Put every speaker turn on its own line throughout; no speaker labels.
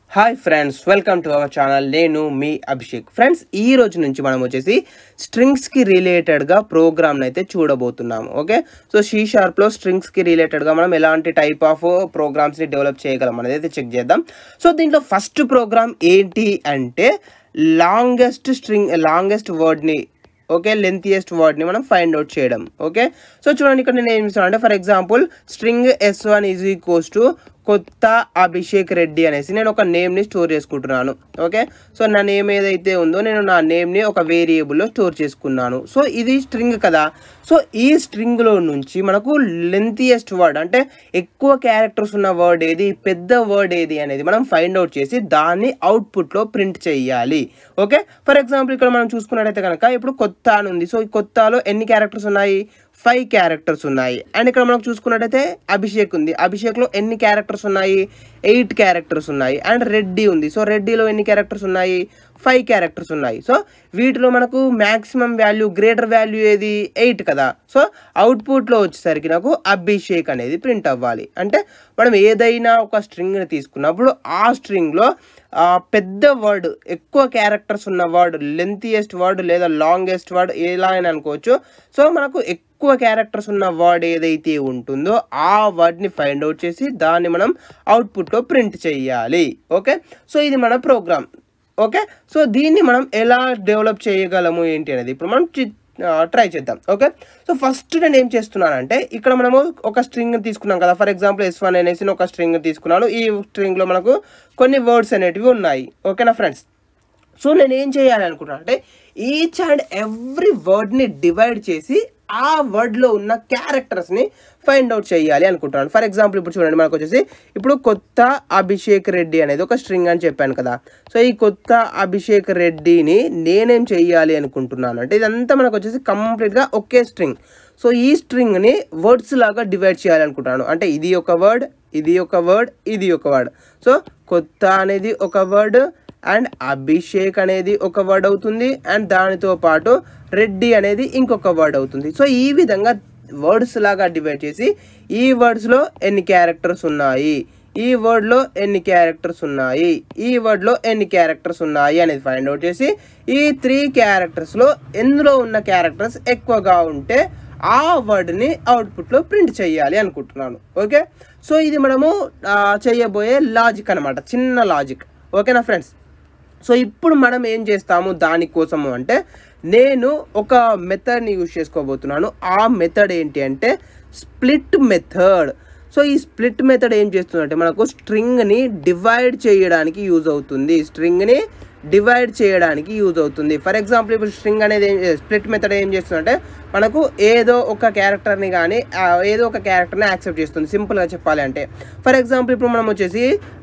hi friends welcome to our channel నేను మీ Abhishek friends ఈ రోజు నుంచి మనం వచ్చేసి స్ట్రింగ్స్కి రిలేటెడ్గా ప్రోగ్రామ్ని అయితే చూడబోతున్నాము ఓకే సో షీ షార్ప్లో స్ట్రింగ్స్కి రిలేటెడ్గా మనం ఎలాంటి టైప్ ఆఫ్ ప్రోగ్రామ్స్ని డెవలప్ చేయగలం అనేది అయితే చెక్ చేద్దాం సో దీంట్లో ఫస్ట్ ప్రోగ్రామ్ ఏంటి అంటే లాంగెస్ట్ స్ట్రింగ్ లాంగెస్ట్ వర్డ్ని ఓకే లెంతియెస్ట్ వర్డ్ని మనం ఫైండ్ అవుట్ చేయడం ఓకే సో చూడండి ఇక్కడ నేను ఏం చేస్తాను అంటే for example string S one is equals to Kotha Abhishek Reddy అనేసి నేను ఒక నేమ్ని స్టోర్ చేసుకుంటున్నాను ఓకే సో నా నేమ్ ఏదైతే ఉందో నేను నా నేమ్ని ఒక వేరియబుల్లో స్టోర్ చేసుకున్నాను సో ఇది స్ట్రింగ్ కదా సో ఈ స్ట్రింగ్లో నుంచి మనకు లెంతియెస్ట్ వర్డ్ అంటే ఎక్కువ క్యారెక్టర్స్ ఉన్న వర్డ్ ఏది పెద్ద వర్డ్ ఏది అనేది మనం ఫైండ్ అవుట్ చేసి దాన్ని అవుట్పుట్లో ప్రింట్ చేయాలి ఓకే ఫర్ ఎగ్జాంపుల్ ఇక్కడ మనం చూసుకున్నట్టయితే కనుక ఇప్పుడు కొత్త అని ఉంది సో ఈ కొత్తలో ఎన్ని క్యారెక్టర్స్ ఉన్నాయి ఫైవ్ క్యారెక్టర్స్ ఉన్నాయి అండ్ ఇక్కడ మనం చూసుకున్నట్టయితే అభిషేక్ ఉంది అభిషేక్లో ఎన్ని క్యారెక్టర్స్ ఉన్నాయి ఎయిట్ క్యారెక్టర్స్ ఉన్నాయి అండ్ రెడ్డి ఉంది సో రెడ్డిలో ఎన్ని క్యారెక్టర్స్ ఉన్నాయి ఫైవ్ క్యారెక్టర్స్ ఉన్నాయి సో వీటిలో మనకు మ్యాక్సిమం వాల్యూ గ్రేటర్ వాల్యూ ఏది ఎయిట్ కదా సో అవుట్పుట్లో వచ్చేసరికి నాకు అభిషేక్ అనేది ప్రింట్ అవ్వాలి అంటే మనం ఏదైనా ఒక స్ట్రింగ్ని తీసుకున్నప్పుడు ఆ స్ట్రింగ్లో పెద్ద వర్డ్ ఎక్కువ క్యారెక్టర్స్ ఉన్న వర్డ్ లెంతియెస్ట్ వర్డ్ లేదా లాంగెస్ట్ వర్డ్ ఎలా అని అనుకోవచ్చు సో మనకు ఎక్కువ క్యారెక్టర్స్ ఉన్న వర్డ్ ఏదైతే ఉంటుందో ఆ వర్డ్ని ఫైండ్ అవుట్ చేసి దాన్ని మనం అవుట్పుట్లో ప్రింట్ చేయాలి ఓకే సో ఇది మన ప్రోగ్రామ్ ఓకే సో దీన్ని మనం ఎలా డెవలప్ చేయగలము ఏంటి అనేది ఇప్పుడు మనం ట్రై చేద్దాం ఓకే సో ఫస్ట్ నేను ఏం చేస్తున్నానంటే ఇక్కడ మనము ఒక స్ట్రింగ్ తీసుకున్నాం కదా ఫర్ ఎగ్జాంపుల్ ఎస్ వన్ అనేసి ఒక స్ట్రింగ్ తీసుకున్నాను ఈ స్ట్రింగ్లో మనకు కొన్ని వర్డ్స్ అనేటివి ఉన్నాయి ఓకేనా ఫ్రెండ్స్ సో నేను ఏం చేయాలి అనుకుంటున్నాను అంటే ఈచ్ అండ్ ఎవ్రీ వర్డ్ని డివైడ్ చేసి ఆ వర్డ్లో ఉన్న క్యారెక్టర్స్ని ఫైండ్ అవుట్ చేయాలి అనుకుంటున్నాను ఫర్ ఎగ్జాంపుల్ ఇప్పుడు చూడండి మనకు వచ్చేసి ఇప్పుడు కొత్త అభిషేక్ రెడ్డి అనేది ఒక స్ట్రింగ్ అని చెప్పాను కదా సో ఈ కొత్త అభిషేక్ రెడ్డిని నేనేం చేయాలి అనుకుంటున్నాను అంటే ఇదంతా మనకు వచ్చేసి కంప్లీట్గా ఒకే స్ట్రింగ్ సో ఈ స్ట్రింగ్ని వర్డ్స్ లాగా డివైడ్ చేయాలనుకుంటున్నాను అంటే ఇది ఒక వర్డ్ ఇది ఒక వర్డ్ ఇది ఒక వర్డ్ సో కొత్త అనేది ఒక వర్డ్ అండ్ అభిషేక్ అనేది ఒక వర్డ్ అవుతుంది అండ్ దానితో పాటు రెడ్డి అనేది ఇంకొక వర్డ్ అవుతుంది సో ఈ విధంగా వర్డ్స్ లాగా డివైడ్ చేసి ఈ వర్డ్స్లో ఎన్ని క్యారెక్టర్స్ ఉన్నాయి ఈ వర్డ్లో ఎన్ని క్యారెక్టర్స్ ఉన్నాయి ఈ వర్డ్లో ఎన్ని క్యారెక్టర్స్ ఉన్నాయి అనేది ఫైండ్ అవుట్ చేసి ఈ త్రీ క్యారెక్టర్స్లో ఎందులో ఉన్న క్యారెక్టర్స్ ఎక్కువగా ఉంటే ఆ వర్డ్ని అవుట్పుట్లో ప్రింట్ చేయాలి అనుకుంటున్నాను ఓకే సో ఇది మనము చేయబోయే లాజిక్ అనమాట చిన్న లాజిక్ ఓకేనా ఫ్రెండ్స్ సో ఇప్పుడు మనం ఏం చేస్తాము దానికోసము అంటే నేను ఒక మెథడ్ని యూజ్ చేసుకోబోతున్నాను ఆ మెథడ్ ఏంటి అంటే స్ప్లిట్ మెథడ్ సో ఈ స్ప్లిట్ మెథడ్ ఏం చేస్తుందంటే మనకు స్ట్రింగ్ని డివైడ్ చేయడానికి యూజ్ అవుతుంది స్ట్రింగ్ని డివైడ్ చేయడానికి యూజ్ అవుతుంది ఫర్ ఎగ్జాంపుల్ ఇప్పుడు స్ట్రింగ్ అనేది ఏం స్ప్లిట్ మెథడ్ ఏం చేస్తుందంటే మనకు ఏదో ఒక క్యారెక్టర్ని కానీ ఏదో ఒక క్యారెక్టర్ని యాక్సెప్ట్ చేస్తుంది సింపుల్గా చెప్పాలి అంటే ఫర్ ఎగ్జాంపుల్ ఇప్పుడు మనం వచ్చేసి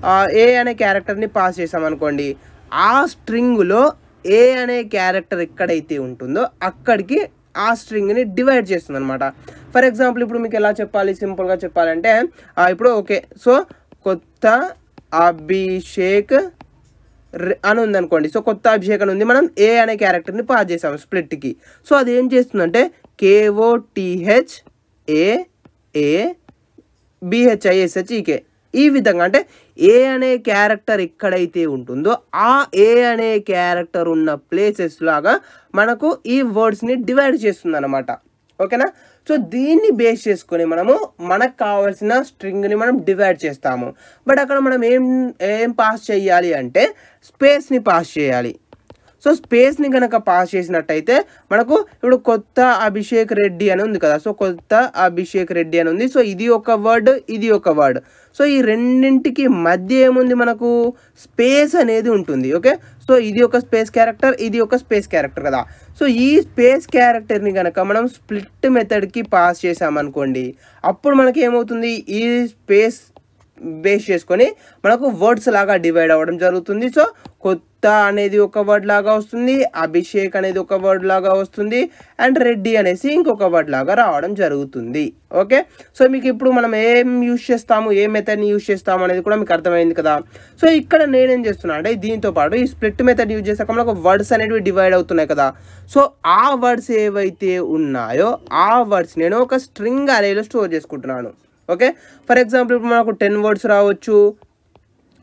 ఏ అనే క్యారెక్టర్ని పాస్ చేసామనుకోండి ఆ స్ట్రింగ్లో ఏ అనే క్యారెక్టర్ ఎక్కడైతే ఉంటుందో అక్కడికి ఆ స్ట్రింగ్ని డివైడ్ చేస్తుంది అనమాట ఫర్ ఎగ్జాంపుల్ ఇప్పుడు మీకు ఎలా చెప్పాలి సింపుల్గా చెప్పాలంటే ఇప్పుడు ఓకే సో కొత్త అభిషేక్ అని ఉంది అనుకోండి సో కొత్త అభిషేక్ అని ఉంది మనం ఏ అనే క్యారెక్టర్ని పాస్ చేసాము స్ప్లిట్కి సో అది ఏం చేస్తుందంటే కేఓ టీహెచ్ ఏ ఏ బిహెచ్ఐఎస్హెచ్ఈకే ఈ విధంగా అంటే ఏ అనే క్యారెక్టర్ ఎక్కడైతే ఉంటుందో ఆ ఏ అనే క్యారెక్టర్ ఉన్న ప్లేసెస్ లాగా మనకు ఈ వర్డ్స్ని డివైడ్ చేస్తుంది అనమాట ఓకేనా సో దీన్ని బేస్ చేసుకొని మనము మనకు కావాల్సిన స్ట్రింగ్ని మనం డివైడ్ చేస్తాము బట్ అక్కడ మనం ఏం ఏం పాస్ చేయాలి అంటే స్పేస్ని పాస్ చేయాలి సో స్పేస్ని కనుక పాస్ చేసినట్టయితే మనకు ఇప్పుడు కొత్త అభిషేక్ రెడ్డి అని ఉంది కదా సో కొత్త అభిషేక్ రెడ్డి అని ఉంది సో ఇది ఒక వర్డ్ ఇది ఒక వర్డ్ సో ఈ రెండింటికి మధ్య ఏముంది మనకు స్పేస్ అనేది ఉంటుంది ఓకే సో ఇది ఒక స్పేస్ క్యారెక్టర్ ఇది ఒక స్పేస్ క్యారెక్టర్ కదా సో ఈ స్పేస్ క్యారెక్టర్ని కనుక మనం స్ప్లిట్ మెథడ్కి పాస్ చేసామనుకోండి అప్పుడు మనకి ఏమవుతుంది ఈ స్పేస్ బేస్ చేసుకొని మనకు వర్డ్స్ లాగా డివైడ్ అవ్వడం జరుగుతుంది సో కొత్త అనేది ఒక వర్డ్ లాగా వస్తుంది అభిషేక్ అనేది ఒక వర్డ్ లాగా వస్తుంది అండ్ రెడ్డి అనేసి ఇంకొక వర్డ్ లాగా రావడం జరుగుతుంది ఓకే సో మీకు ఇప్పుడు మనం ఏం యూజ్ చేస్తాము ఏ మెథడ్ని యూజ్ చేస్తాము అనేది కూడా మీకు అర్థమైంది కదా సో ఇక్కడ నేనేం చేస్తున్నా అంటే దీంతో పాటు ఈ స్ప్లిట్ మెథడ్ యూజ్ చేసాక మనకు వర్డ్స్ అనేవి డివైడ్ అవుతున్నాయి కదా సో ఆ వర్డ్స్ ఏవైతే ఉన్నాయో ఆ వర్డ్స్ నేను ఒక స్ట్రింగ్ అరేలో స్టోర్ చేసుకుంటున్నాను ఓకే ఫర్ ఎగ్జాంపుల్ ఇప్పుడు మనకు టెన్ వర్డ్స్ రావచ్చు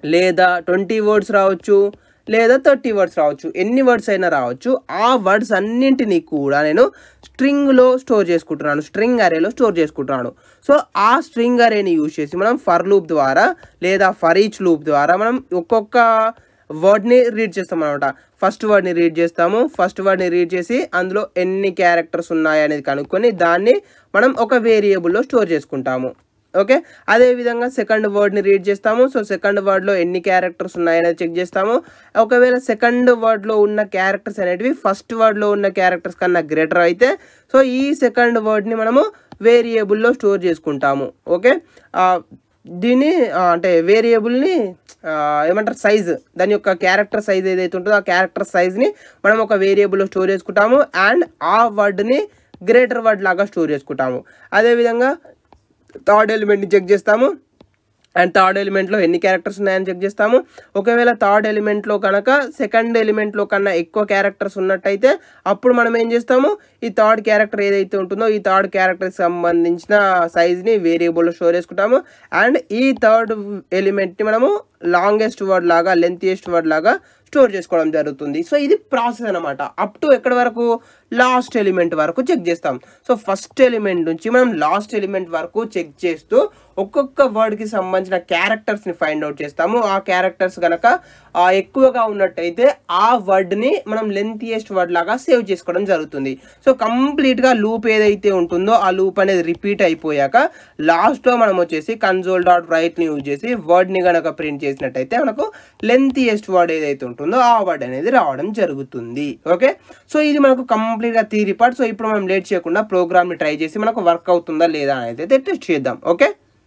లేదా ట్వంటీ వర్డ్స్ రావచ్చు లేదా థర్టీ వర్డ్స్ రావచ్చు ఎన్ని వర్డ్స్ అయినా రావచ్చు ఆ వర్డ్స్ అన్నింటినీ కూడా నేను స్ట్రింగ్లో స్టోర్ చేసుకుంటున్నాను స్ట్రింగ్ అరేలో స్టోర్ చేసుకుంటున్నాను సో ఆ స్ట్రింగ్ అరేని యూజ్ చేసి మనం ఫర్ లూప్ ద్వారా లేదా ఫర్ ఈచ్ లూప్ ద్వారా మనం ఒక్కొక్క వర్డ్ని రీడ్ చేస్తాం అనమాట ఫస్ట్ వర్డ్ని రీడ్ చేస్తాము ఫస్ట్ వర్డ్ని రీడ్ చేసి అందులో ఎన్ని క్యారెక్టర్స్ ఉన్నాయి అనేది కనుక్కొని దాన్ని మనం ఒక వేరియబుల్లో స్టోర్ చేసుకుంటాము ఓకే అదేవిధంగా సెకండ్ వర్డ్ని రీడ్ చేస్తాము సో సెకండ్ వర్డ్లో ఎన్ని క్యారెక్టర్స్ ఉన్నాయనేది చెక్ చేస్తాము ఒకవేళ సెకండ్ వర్డ్లో ఉన్న క్యారెక్టర్స్ అనేటివి ఫస్ట్ వర్డ్లో ఉన్న క్యారెక్టర్స్ కన్నా గ్రేటర్ అయితే సో ఈ సెకండ్ వర్డ్ని మనము వేరియబుల్లో స్టోర్ చేసుకుంటాము ఓకే దీన్ని ఆ, అంటే వేరియబుల్ని ఏమంటారు సైజ్ దాని యొక్క క్యారెక్టర్ సైజ్ ఏదైతే ఉంటుందో ఆ క్యారెక్టర్ సైజ్ని మనం ఒక వేరియబుల్లో స్టోర్ చేసుకుంటాము అండ్ ఆ వర్డ్ని గ్రేటర్ వర్డ్ లాగా స్టోర్ చేసుకుంటాము అదేవిధంగా థర్డ్ ఎలిమెంట్ని చెక్ చేస్తాము అండ్ థర్డ్ ఎలిమెంట్లో ఎన్ని క్యారెక్టర్స్ ఉన్నాయని చెక్ చేస్తాము ఒకవేళ థర్డ్ ఎలిమెంట్లో కనుక సెకండ్ ఎలిమెంట్లో కన్నా ఎక్కువ క్యారెక్టర్స్ ఉన్నట్టయితే అప్పుడు మనం ఏం చేస్తాము ఈ థర్డ్ క్యారెక్టర్ ఏదైతే ఉంటుందో ఈ థర్డ్ క్యారెక్టర్కి సంబంధించిన సైజ్ని వేరియబుల్లో స్టోర్ చేసుకుంటాము అండ్ ఈ థర్డ్ ఎలిమెంట్ని మనము లాంగెస్ట్ వర్డ్ లాగా లెంతియెస్ట్ వర్డ్ లాగా స్టోర్ చేసుకోవడం జరుగుతుంది సో ఇది ప్రాసెస్ అనమాట అప్ టు ఎక్కడి వరకు లాస్ట్ ఎలిమెంట్ వరకు చెక్ చేస్తాం సో ఫస్ట్ ఎలిమెంట్ నుంచి మనం లాస్ట్ ఎలిమెంట్ వరకు చెక్ చేస్తూ ఒక్కొక్క వర్డ్కి సంబంధించిన క్యారెక్టర్స్ని ఫైండ్ అవుట్ చేస్తాము ఆ క్యారెక్టర్స్ కనుక ఆ, ఎక్కువగా ఉన్నట్టయితే ఆ వర్డ్ని మనం లెంతియెస్ట్ వర్డ్ లాగా సేవ్ చేసుకోవడం జరుగుతుంది సో కంప్లీట్గా లూప్ ఏదైతే ఉంటుందో ఆ లూప్ అనేది రిపీట్ అయిపోయాక లాస్ట్లో మనం వచ్చేసి కన్సోల్ డాట్ రైట్ని యూజ్ చేసి వర్డ్ని కనుక ప్రింట్ చేసినట్టయితే మనకు లెంతియెస్ట్ వర్డ్ ఏదైతే ఉంటుందో ఆ వర్డ్ అనేది రావడం జరుగుతుంది ఓకే సో ఇది మనకు కంప్లీట్గా థీరీ పార్ట్ సో ఇప్పుడు మనం లేట్ చేయకుండా ప్రోగ్రామ్ని ట్రై చేసి మనకు వర్క్ అవుతుందా లేదా అనేది అయితే టెస్ట్ చేద్దాం ఓకే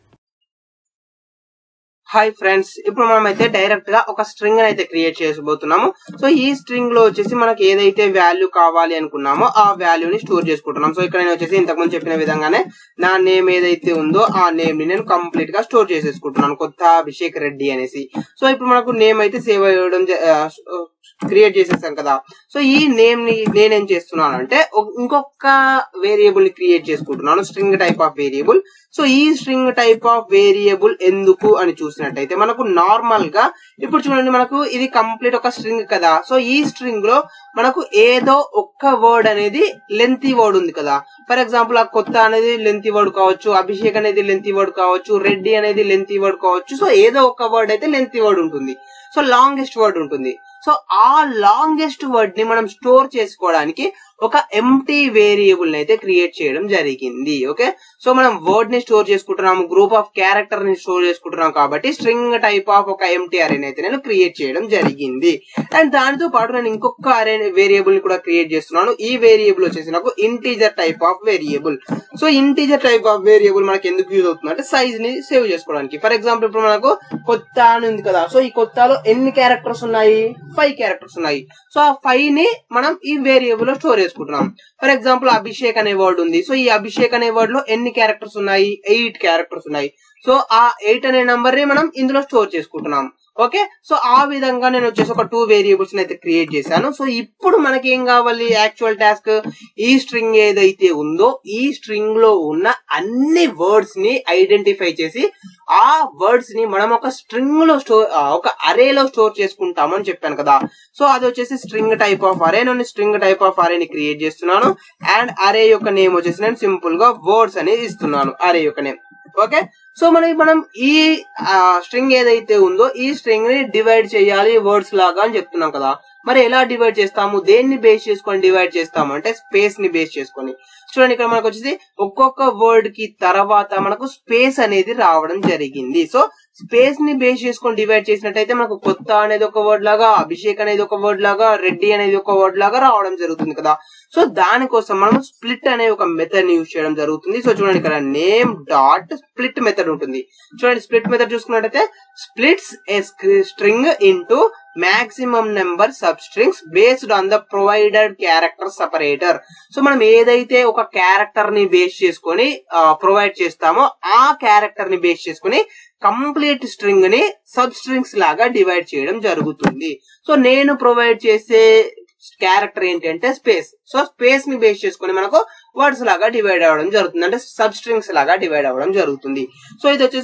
హాయ్ ఫ్రెండ్స్ ఇప్పుడు మనం అయితే డైరెక్ట్ గా ఒక స్ట్రింగ్ అయితే క్రియేట్ చేయబోతున్నాము సో ఈ స్ట్రింగ్ లో వచ్చేసి మనకి ఏదైతే వాల్యూ కావాలి అనుకున్నామో ఆ వాల్యూని స్టోర్ చేసుకుంటున్నాం సో ఇక్కడ నేను వచ్చేసి ఇంతకుముందు చెప్పిన విధంగానే నా నేమ్ ఏదైతే ఉందో ఆ నేమ్ ని నేను కంప్లీట్ గా స్టోర్ చేసేసుకుంటున్నాను కొత్త అభిషేక్ రెడ్డి అనేసి సో ఇప్పుడు మనకు నేమ్ అయితే సేవ్ అయ్యడం క్రియేట్ చేసేసాం కదా సో ఈ నేమ్ ని నేనేం చేస్తున్నాను అంటే ఇంకొక వేరియబుల్ ని క్రియేట్ చేసుకుంటున్నాను string type of variable so ఈ స్ట్రింగ్ టైప్ ఆఫ్ వేరియబుల్ ఎందుకు అని చూసినట్టయితే మనకు నార్మల్ గా ఇప్పుడు చూడండి మనకు ఇది కంప్లీట్ ఒక స్ట్రింగ్ కదా సో ఈ స్ట్రింగ్ లో మనకు ఏదో ఒక్క వర్డ్ అనేది లెంతీ వర్డ్ ఉంది కదా ఫర్ ఎగ్జాంపుల్ ఆ కొత్త అనేది లెంతీ వర్డ్ కావచ్చు అభిషేక్ అనేది లెంతీ వర్డ్ కావచ్చు రెడ్డి అనేది లెంతీ వర్డ్ కావచ్చు సో ఏదో ఒక వర్డ్ అయితే లెంతీ వర్డ్ ఉంటుంది సో లాంగెస్ట్ వర్డ్ ఉంటుంది సో ఆ లాంగెస్ట్ వర్డ్ ని మనం స్టోర్ చేసుకోవడానికి ఒక ఎంటీ వేరియబుల్ ని అయితే క్రియేట్ చేయడం జరిగింది ఓకే సో మనం వర్డ్ ని స్టోర్ చేసుకుంటున్నాము గ్రూప్ ఆఫ్ క్యారెక్టర్ ని స్టోర్ చేసుకుంటున్నాం కాబట్టి స్ట్రింగ్ టైప్ ఆఫ్ ఒక ఎంటీ అరే అయితే నేను క్రియేట్ చేయడం జరిగింది అండ్ దానితో పాటు నేను ఇంకొక అరే వేరియబుల్ ని కూడా క్రియేట్ చేస్తున్నాను ఈ వేరియబుల్ వచ్చేసి నాకు integer type of variable so integer type of variable మనకి ఎందుకు యూజ్ అవుతుంది అంటే సైజ్ ని సేవ్ చేసుకోవడానికి ఫర్ ఎగ్జాంపుల్ ఇప్పుడు మనకు కొత్త అని ఉంది కదా సో ఈ కొత్తలో ఎన్ని క్యారెక్టర్స్ ఉన్నాయి ఫైవ్ క్యారెక్టర్స్ ఉన్నాయి సో ఆ ఫైవ్ ని మనం ఈ వేరియబుల్ లో స్టోర్ చేసుకుంటున్నాం ఫర్ ఎగ్జాంపుల్ అభిషేక్ అనే వర్డ్ ఉంది సో ఈ అభిషేక్ అనే వర్డ్ లో ఎన్ని క్యారెక్టర్స్ ఉన్నాయి ఎయిట్ క్యారెక్టర్స్ ఉన్నాయి సో ఆ ఎయిట్ అనే నంబర్ ని మనం ఇందులో స్టోర్ చేసుకుంటున్నాం ఓకే సో ఆ విధంగా నేను వచ్చేసి ఒక టూ వేరియబుల్స్ అయితే క్రియేట్ చేశాను సో ఇప్పుడు మనకి ఏం కావాలి యాక్చువల్ టాస్క్ ఈ స్ట్రింగ్ ఏదైతే ఉందో ఈ స్ట్రింగ్ లో ఉన్న అన్ని వర్డ్స్ ని ఐడెంటిఫై చేసి ఆ వర్డ్స్ ని మనం ఒక స్ట్రింగ్ లో స్టోర్ ఒక అరేలో స్టోర్ చేసుకుంటాము అని చెప్పాను కదా సో అది వచ్చేసి స్ట్రింగ్ టైప్ ఆఫ్ అరే నేను స్ట్రింగ్ టైప్ ఆఫ్ అరే ని క్రియేట్ చేస్తున్నాను అండ్ అరే యొక్క నేమ్ వచ్చేసి నేను సింపుల్ గా వర్డ్స్ అని ఇస్తున్నాను అరే యొక్క నేమ్ ఓకే సో మనకి మనం ఈ స్ట్రింగ్ ఏదైతే ఉందో ఈ స్ట్రింగ్ ని డివైడ్ చేయాలి వర్డ్స్ లాగా అని చెప్తున్నాం కదా మరి ఎలా డివైడ్ చేస్తాము దేన్ని బేస్ చేసుకొని డివైడ్ చేస్తాము అంటే స్పేస్ ని బేస్ చేసుకొని చూడండి ఇక్కడ మనకు వచ్చేసి ఒక్కొక్క వర్డ్ కి తర్వాత మనకు స్పేస్ అనేది రావడం జరిగింది సో స్పేస్ ని బేస్ చేసుకొని డివైడ్ చేసినట్టయితే మనకు కొత్త అనేది ఒక వర్డ్ లాగా అభిషేక్ అనేది ఒక వర్డ్ లాగా రెడ్డి అనేది ఒక వర్డ్ లాగా రావడం జరుగుతుంది కదా సో దానికోసం మనం స్ప్లిట్ అనే ఒక మెథడ్ ని యూజ్ చేయడం జరుగుతుంది సో చూడండి ఇక్కడ నేమ్ డాట్ స్ప్లిట్ మెథడ్ ఉంటుంది చూడండి స్ప్లిట్ మెథడ్ చూసుకున్నట్టయితే splits a string into maximum number substrings based on the provided character separator so మనం ఏదైతే ఒక క్యారెక్టర్ ని బేస్ చేసుకొని ప్రొవైడ్ చేస్తామో ఆ క్యారెక్టర్ ని బేస్ చేసుకొని కంప్లీట్ స్ట్రింగ్ ని సబ్ స్ట్రింగ్స్ లాగా డివైడ్ చేయడం జరుగుతుంది సో నేను ప్రొవైడ్ చేసే క్యారెక్టర్ ఏంటంటే స్పేస్ సో స్పేస్ ని బేస్ చేసుకొని మనకు వర్డ్స్ లాగా డివైడ్ అవ్వడం జరుగుతుంది అంటే సబ్ స్ట్రింగ్స్ లాగా డివైడ్ అవ్వడం జరుగుతుంది సో ఇది వచ్చేసి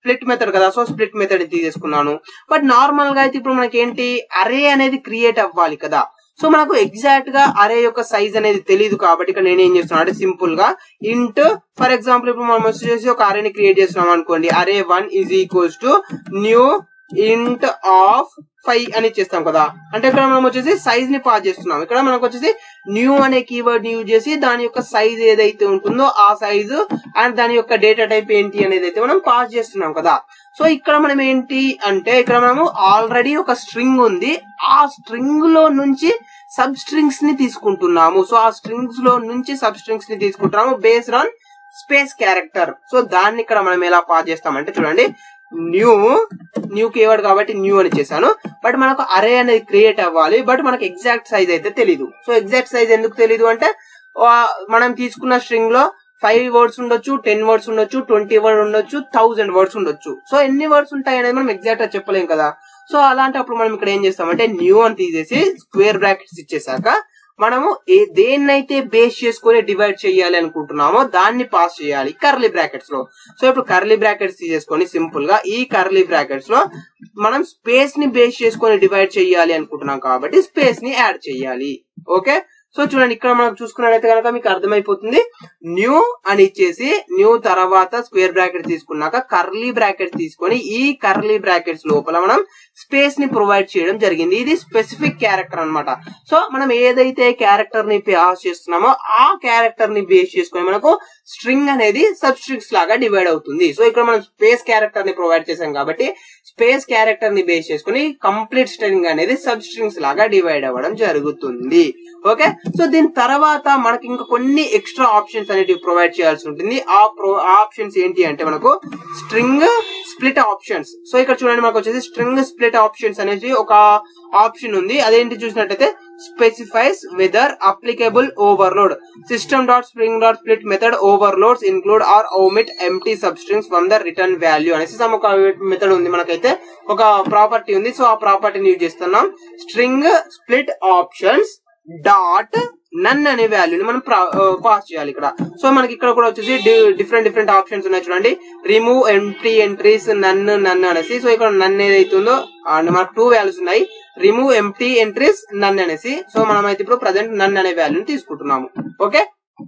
స్ప్లిట్ మెథడ్ కదా సో స్ప్లిట్ మెథడ్ తీసేసుకున్నాను బట్ నార్మల్ గా అయితే ఇప్పుడు మనకి ఏంటి అరే అనేది క్రియేట్ అవ్వాలి కదా సో మనకు ఎగ్జాక్ట్ గా అరే యొక్క సైజ్ అనేది తెలియదు కాబట్టి ఇక్కడ నేను ఏం చేస్తున్నాను అంటే సింపుల్ గా ఇంట్ ఫర్ ఎగ్జాంపుల్ ఇప్పుడు మనం వచ్చేసి ఒక అరేని క్రియేట్ చేస్తున్నాం అనుకోండి array one is equals to new int of five అని చేస్తాం కదా అంటే ఇక్కడ మనం వచ్చేసి సైజ్ ని పాస్ చేస్తున్నాం ఇక్కడ మనకు వచ్చేసి న్యూ అనే కీవర్డ్ ని యూజ్ చేసి దాని యొక్క సైజ్ ఏదైతే ఉంటుందో ఆ సైజు అండ్ దాని యొక్క డేటా టైప్ ఏంటి అనేది అయితే మనం పాస్ చేస్తున్నాం కదా సో ఇక్కడ మనం ఏంటి అంటే ఇక్కడ మనము ఆల్రెడీ ఒక స్ట్రింగ్ ఉంది ఆ స్ట్రింగ్ లో నుంచి సబ్ స్ట్రింగ్స్ ని తీసుకుంటున్నాము సో ఆ స్ట్రింగ్స్ లో నుంచి సబ్ స్ట్రింగ్స్ ని తీసుకుంటున్నాము based on space character so దాన్ని ఇక్కడ మనం ఎలా పాస్ చేస్తామంటే చూడండి న్యూ న్యూ కీవర్డ్ కాబట్టి న్యూ అని చేశాను బట్ మనకు అరే అనేది క్రియేట్ అవ్వాలి బట్ మనకు ఎగ్జాక్ట్ సైజ్ అయితే తెలీదు సో ఎగ్జాక్ట్ సైజ్ ఎందుకు తెలీదు అంటే ఆ, మనం తీసుకున్న స్ట్రింగ్ లో ఫైవ్ వర్డ్స్ ఉండొచ్చు టెన్ వర్డ్స్ ఉండొచ్చు ట్వంటీ వర్డ్ ఉండొచ్చు థౌసండ్ వర్డ్స్ ఉండొచ్చు సో ఎన్ని వర్డ్స్ ఉంటాయి అనేది మనం ఎగ్జాక్ట్ గా చెప్పలేం కదా సో అలాంటప్పుడు మనం ఇక్కడ ఏం చేస్తామంటే న్యూ అని తీసేసి స్క్వేర్ బ్రాకెట్స్ ఇచ్చేసాక మనము ఏ దేన్నైతే బేస్ చేసుకొని డివైడ్ చేయాలి అనుకుంటున్నామో దాన్ని పాస్ చేయాలి కర్లీ బ్రాకెట్స్ లో సో ఇప్పుడు కర్లీ బ్రాకెట్స్ తీసేసుకొని సింపుల్ గా ఈ కర్లీ బ్రాకెట్స్ లో మనం స్పేస్ ని బేస్ చేసుకొని డివైడ్ చేయాలి అనుకుంటున్నాం కాబట్టి స్పేస్ ని యాడ్ చేయాలి ఓకే సో చూడండి ఇక్కడ మనం చూసుకున్నట్లయితే కనుక మీకు అర్థమైపోతుంది న్యూ అని ఇచ్చేసి న్యూ తర్వాత స్క్వేర్ బ్రాకెట్ తీసుకున్నాక కర్లీ బ్రాకెట్ తీసుకొని ఈ కర్లీ బ్రాకెట్స్ లోపల మనం స్పేస్ ని ప్రొవైడ్ చేయడం జరిగింది ఇది స్పెసిఫిక్ క్యారెక్టర్ అన్నమాట సో మనం ఏదైతే క్యారెక్టర్ ని పాస్ చేస్తున్నామో ఆ క్యారెక్టర్ ని బేస్ చేసుకొని మనకు స్ట్రింగ్ అనేది సబ్ స్ట్రింగ్స్ లాగా డివైడ్ అవుతుంది సో ఇక్కడ మనం స్పేస్ క్యారెక్టర్ ని ప్రొవైడ్ చేసాం కాబట్టి స్పేస్ క్యారెక్టర్ ని బేస్ చేసుకుని కంప్లీట్ స్ట్రింగ్ అనేది సబ్ స్ట్రింగ్స్ లాగా డివైడ్ అవ్వడం జరుగుతుంది ఓకే సో దీని తర్వాత మనకి ఇంకా కొన్ని ఎక్స్ట్రా ఆప్షన్స్ అనేటివి ప్రొవైడ్ చేయాల్సి ఉంటుంది ఆ ప్రో ఆప్షన్స్ ఏంటి అంటే మనకు స్ట్రింగ్ స్ప్లిట్ ఆప్షన్స్ సో ఇక్కడ చూడండి మనకు వచ్చేసి స్ట్రింగ్ స్ప్లిట్ ఆప్షన్స్ అనేది ఒక ఆప్షన్ ఉంది అదేంటి చూసినట్టయితే specifies whether applicable overload system dot string dot split method overloads include or omit empty substrings from the return value అనేసి some ఒక మెథడ్ ఉంది మనకైతే ఒక ప్రాపర్టీ ఉంది సో ఆ ప్రాపర్టీని యూజ్ చేస్తున్నాం string split options dot none అనే వాల్యూని మనం పాస్ చేయాలి ఇక్కడ సో మనకి ఇక్కడ కూడా వచ్చేసి డిఫరెంట్ డిఫరెంట్ ఆప్షన్స్ ఉన్నాయి చూడండి remove entry entries none none అనేసి సో ఇక్కడ నన్ ఏదైతుందో అండ్ మనకు టూ వాల్యూస్ ఉన్నాయి రిమూవ్ ఎంటీ ఎంట్రీస్ నన్ అనేసి సో మనం అయితే ఇప్పుడు ప్రజెంట్ నన్ అనే వాల్యూని తీసుకుంటున్నాము ఓకే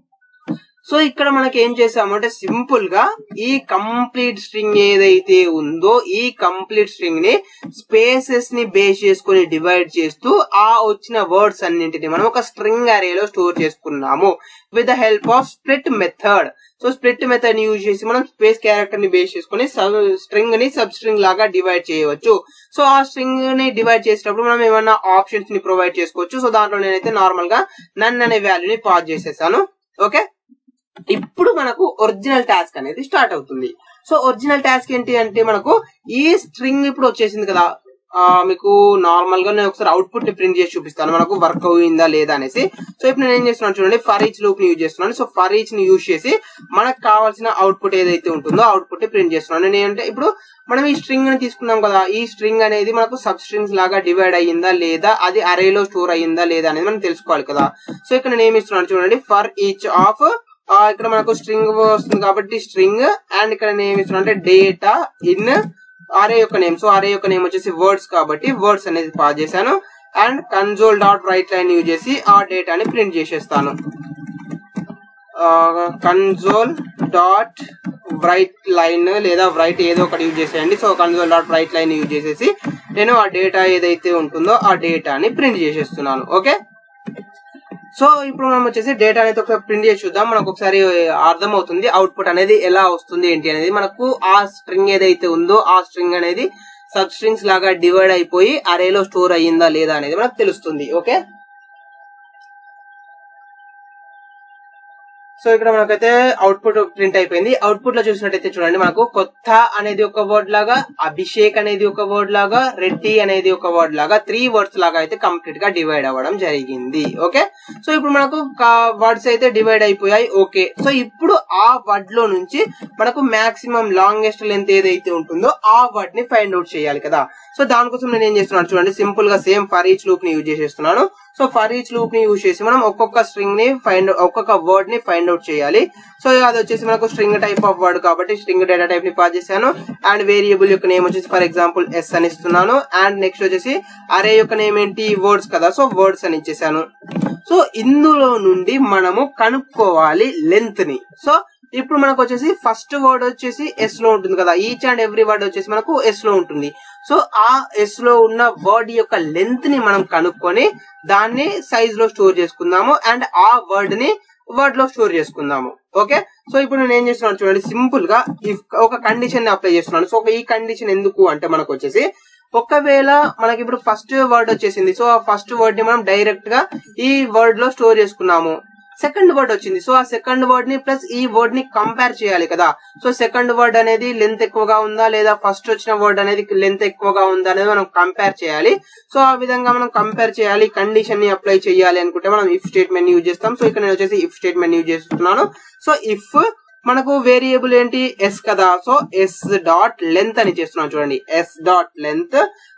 సో ఇక్కడ మనకి ఏం చేసాము అంటే సింపుల్ గా ఈ కంప్లీట్ స్ట్రింగ్ ఏదైతే ఉందో ఈ కంప్లీట్ స్ట్రింగ్ ని స్పేసెస్ ని బేస్ చేసుకుని డివైడ్ చేస్తూ ఆ వచ్చిన వర్డ్స్ అన్నింటిని మనం ఒక స్ట్రింగ్ అరేలో స్టోర్ చేసుకున్నాము with the help of split method so split method ని యూజ్ చేసి మనం స్పేస్ క్యారెక్టర్ ని బేస్ చేసుకుని స్ట్రింగ్ ని సబ్ స్ట్రింగ్ లాగా డివైడ్ చేయవచ్చు సో ఆ స్ట్రింగ్ ని డివైడ్ చేసేటప్పుడు మనం ఏమైనా ఆప్షన్స్ ని ప్రొవైడ్ చేసుకోవచ్చు సో దాంట్లో నేనైతే నార్మల్ గా నన్ అనే వాల్యూని పాస్ చేసేసాను ఓకే ఇప్పుడు మనకు ఒరిజినల్ టాస్క్ అనేది స్టార్ట్ అవుతుంది సో ఒరిజినల్ టాస్క్ ఏంటి అంటే మనకు ఈ స్ట్రింగ్ ఇప్పుడు వచ్చేసింది కదా ఆ, మీకు నార్మల్ గా నేను ఒకసారి అవుట్పుట్ ని ప్రింట్ చేసి చూపిస్తాను మనకు వర్క్ అయిందా లేదా అనేసి సో ఇప్పుడు నేను ఏం చేస్తున్నాను చూడండి ఫర్ ఈచ్ లూప్ ని యూజ్ చేస్తున్నాను సో ఫర్ ఈచ్ ని యూజ్ చేసి మనకు కావాల్సిన అవుట్పుట్ ఏదైతే ఉంటుందో అవుట్పుట్ ని ప్రింట్ చేస్తున్నాను నేను ఏంటంటే ఇప్పుడు మనం ఈ స్ట్రింగ్ ని తీసుకున్నాం కదా ఈ స్ట్రింగ్ అనేది మనకు సబ్ స్ట్రింగ్స్ లాగా డివైడ్ అయ్యిందా లేదా అది అరేలో స్టోర్ అయ్యిందా లేదా అనేది మనం తెలుసుకోవాలి కదా సో ఇక్కడ నేను ఏమి ఇస్తున్నాను చూడండి ఫర్ ఈచ్ ఆఫ్ ఆ, ఇక్కడ మనకు స్ట్రింగ్ వస్తుంది కాబట్టి స్ట్రింగ్ అండ్ ఇక్కడ నేను ఏమి ఇస్తున్నా అంటే డేటా ఇన్ అరే యొక్క నేమ్ సో అరే యొక్క నేమ్ వచ్చేసి వర్డ్స్ కాబట్టి వర్డ్స్ అనేది పాస్ చేశాను and console dot write line use చేసి ఆ డేటాని ప్రింట్ చేసేస్తాను కన్సోల్ డాట్ రైట్ లైన్ లేదా రైట్ ఏదో ఒకటి యూజ్ చేసేయండి so console dot write line use చేసేసి నేను ఆ డేటా ఏదైతే ఉంటుందో ఆ డేటాని ప్రింట్ చేసేస్తున్నాను ఓకే సో ఇప్పుడు మనం వచ్చేసి డేటా అనేది ఒకసారి ప్రింట్ చేసి చూద్దాం మనకు ఒకసారి అర్థం అవుతుంది అవుట్పుట్ అనేది ఎలా వస్తుంది ఏంటి అనేది మనకు ఆ స్ట్రింగ్ ఏదైతే ఉందో ఆ స్ట్రింగ్ అనేది సబ్ స్ట్రింగ్స్ లాగా డివైడ్ అయిపోయి అరేలో స్టోర్ అయ్యిందా లేదా అనేది మనకు తెలుస్తుంది ఓకే సో ఇక్కడ మనకైతే అవుట్పుట్ ప్రింట్ అయిపోయింది అవుట్పుట్ లో చూసినట్టయితే చూడండి మనకు కొత్త అనేది ఒక వర్డ్ లాగా అభిషేక్ అనేది ఒక వర్డ్ లాగా రెడ్డి అనేది ఒక వర్డ్ లాగా త్రీ వర్డ్స్ లాగా అయితే కంప్లీట్ గా డివైడ్ అవ్వడం జరిగింది ఓకే సో ఇప్పుడు మనకు వర్డ్స్ అయితే డివైడ్ అయిపోయాయి ఓకే సో ఇప్పుడు ఆ వర్డ్ లో నుంచి మనకు మాక్సిమం లాంగెస్ట్ లెంత్ ఏదైతే ఉంటుందో ఆ వర్డ్ ని ఫైండ్ అవుట్ చేయాలి కదా సో దానికోసం నేను ఏం చేస్తున్నాను చూడండి సింపుల్ గా సేమ్ ఫర్ ఈచ్ లూప్ ని యూజ్ చేసేస్తున్నాను సో ఫర్ ఈచ్ లూప్ ని యూజ్ చేసి మనం ఒక్కొక్క స్ట్రింగ్ ని ఫైండ్ ఒక్కొక్క వర్డ్ ని ఫైండ్ ఫైండ్ అవుట్ చేయాలి సో అది వచ్చేసి మనకు స్ట్రింగ్ టైప్ ఆఫ్ వర్డ్ కాబట్టి స్ట్రింగ్ డేటా టైప్ ని పాస్ చేశాను అండ్ వేరియబుల్ యొక్క నేమ్ వచ్చేసి ఫర్ ఎగ్జాంపుల్ ఎస్ అని ఇస్తున్నాను అండ్ నెక్స్ట్ వచ్చేసి అరే యొక్క నేమ్ ఏంటి వర్డ్స్ కదా సో వర్డ్స్ అని ఇచ్చేసాను సో ఇందులో నుండి మనము కనుక్కోవాలి లెంత్ ని సో ఇప్పుడు మనకు వచ్చేసి ఫస్ట్ వర్డ్ వచ్చేసి ఎస్ లో ఉంటుంది కదా ఈచ్ అండ్ ఎవ్రీ వర్డ్ వచ్చేసి మనకు ఎస్ లో ఉంటుంది సో ఆ ఎస్ లో ఉన్న వర్డ్ యొక్క లెంత్ ని మనం కనుక్కొని దాన్ని సైజ్ లో స్టోర్ చేసుకుందాము అండ్ ఆ వర్డ్ ని వర్డ్ లో స్టోర్ చేసుకుందాము ఓకే సో ఇప్పుడు నేను ఏం చేస్తున్నాను చూడండి సింపుల్ గా if ఒక కండిషన్ ని అప్లై చేస్తున్నాను సో ఈ కండిషన్ ఎందుకు అంటే మనకు వచ్చేసి ఒకవేళ మనకి ఇప్పుడు ఫస్ట్ వర్డ్ వచ్చేసింది సో ఆ ఫస్ట్ వర్డ్ ని మనం డైరెక్ట్ గా ఈ వర్డ్ లో స్టోర్ చేసుకున్నాము సెకండ్ వర్డ్ వచ్చింది సో ఆ సెకండ్ వర్డ్ ని ప్లస్ ఈ వర్డ్ ని కంపేర్ చేయాలి కదా సో సెకండ్ వర్డ్ అనేది లెంత్ ఎక్కువగా ఉందా లేదా ఫస్ట్ వచ్చిన వర్డ్ అనేది లెంత్ ఎక్కువగా ఉందా అనేది మనం కంపేర్ చేయాలి సో ఆ విధంగా మనం కంపేర్ చేయాలి కండిషన్ ని అప్లై చేయాలి అనుకుంటే మనం ఇఫ్ స్టేట్మెంట్ యూజ్ చేస్తాం సో ఇక్కడ నేను వచ్చేసి ఇఫ్ స్టేట్మెంట్ యూజ్ చేస్తున్నాను సో ఇఫ్ మనకు వేరియబుల్ ఏంటి ఎస్ కదా సో ఎస్ డాట్ లెంత్ అని చేస్తున్నాం చూడండి S dot length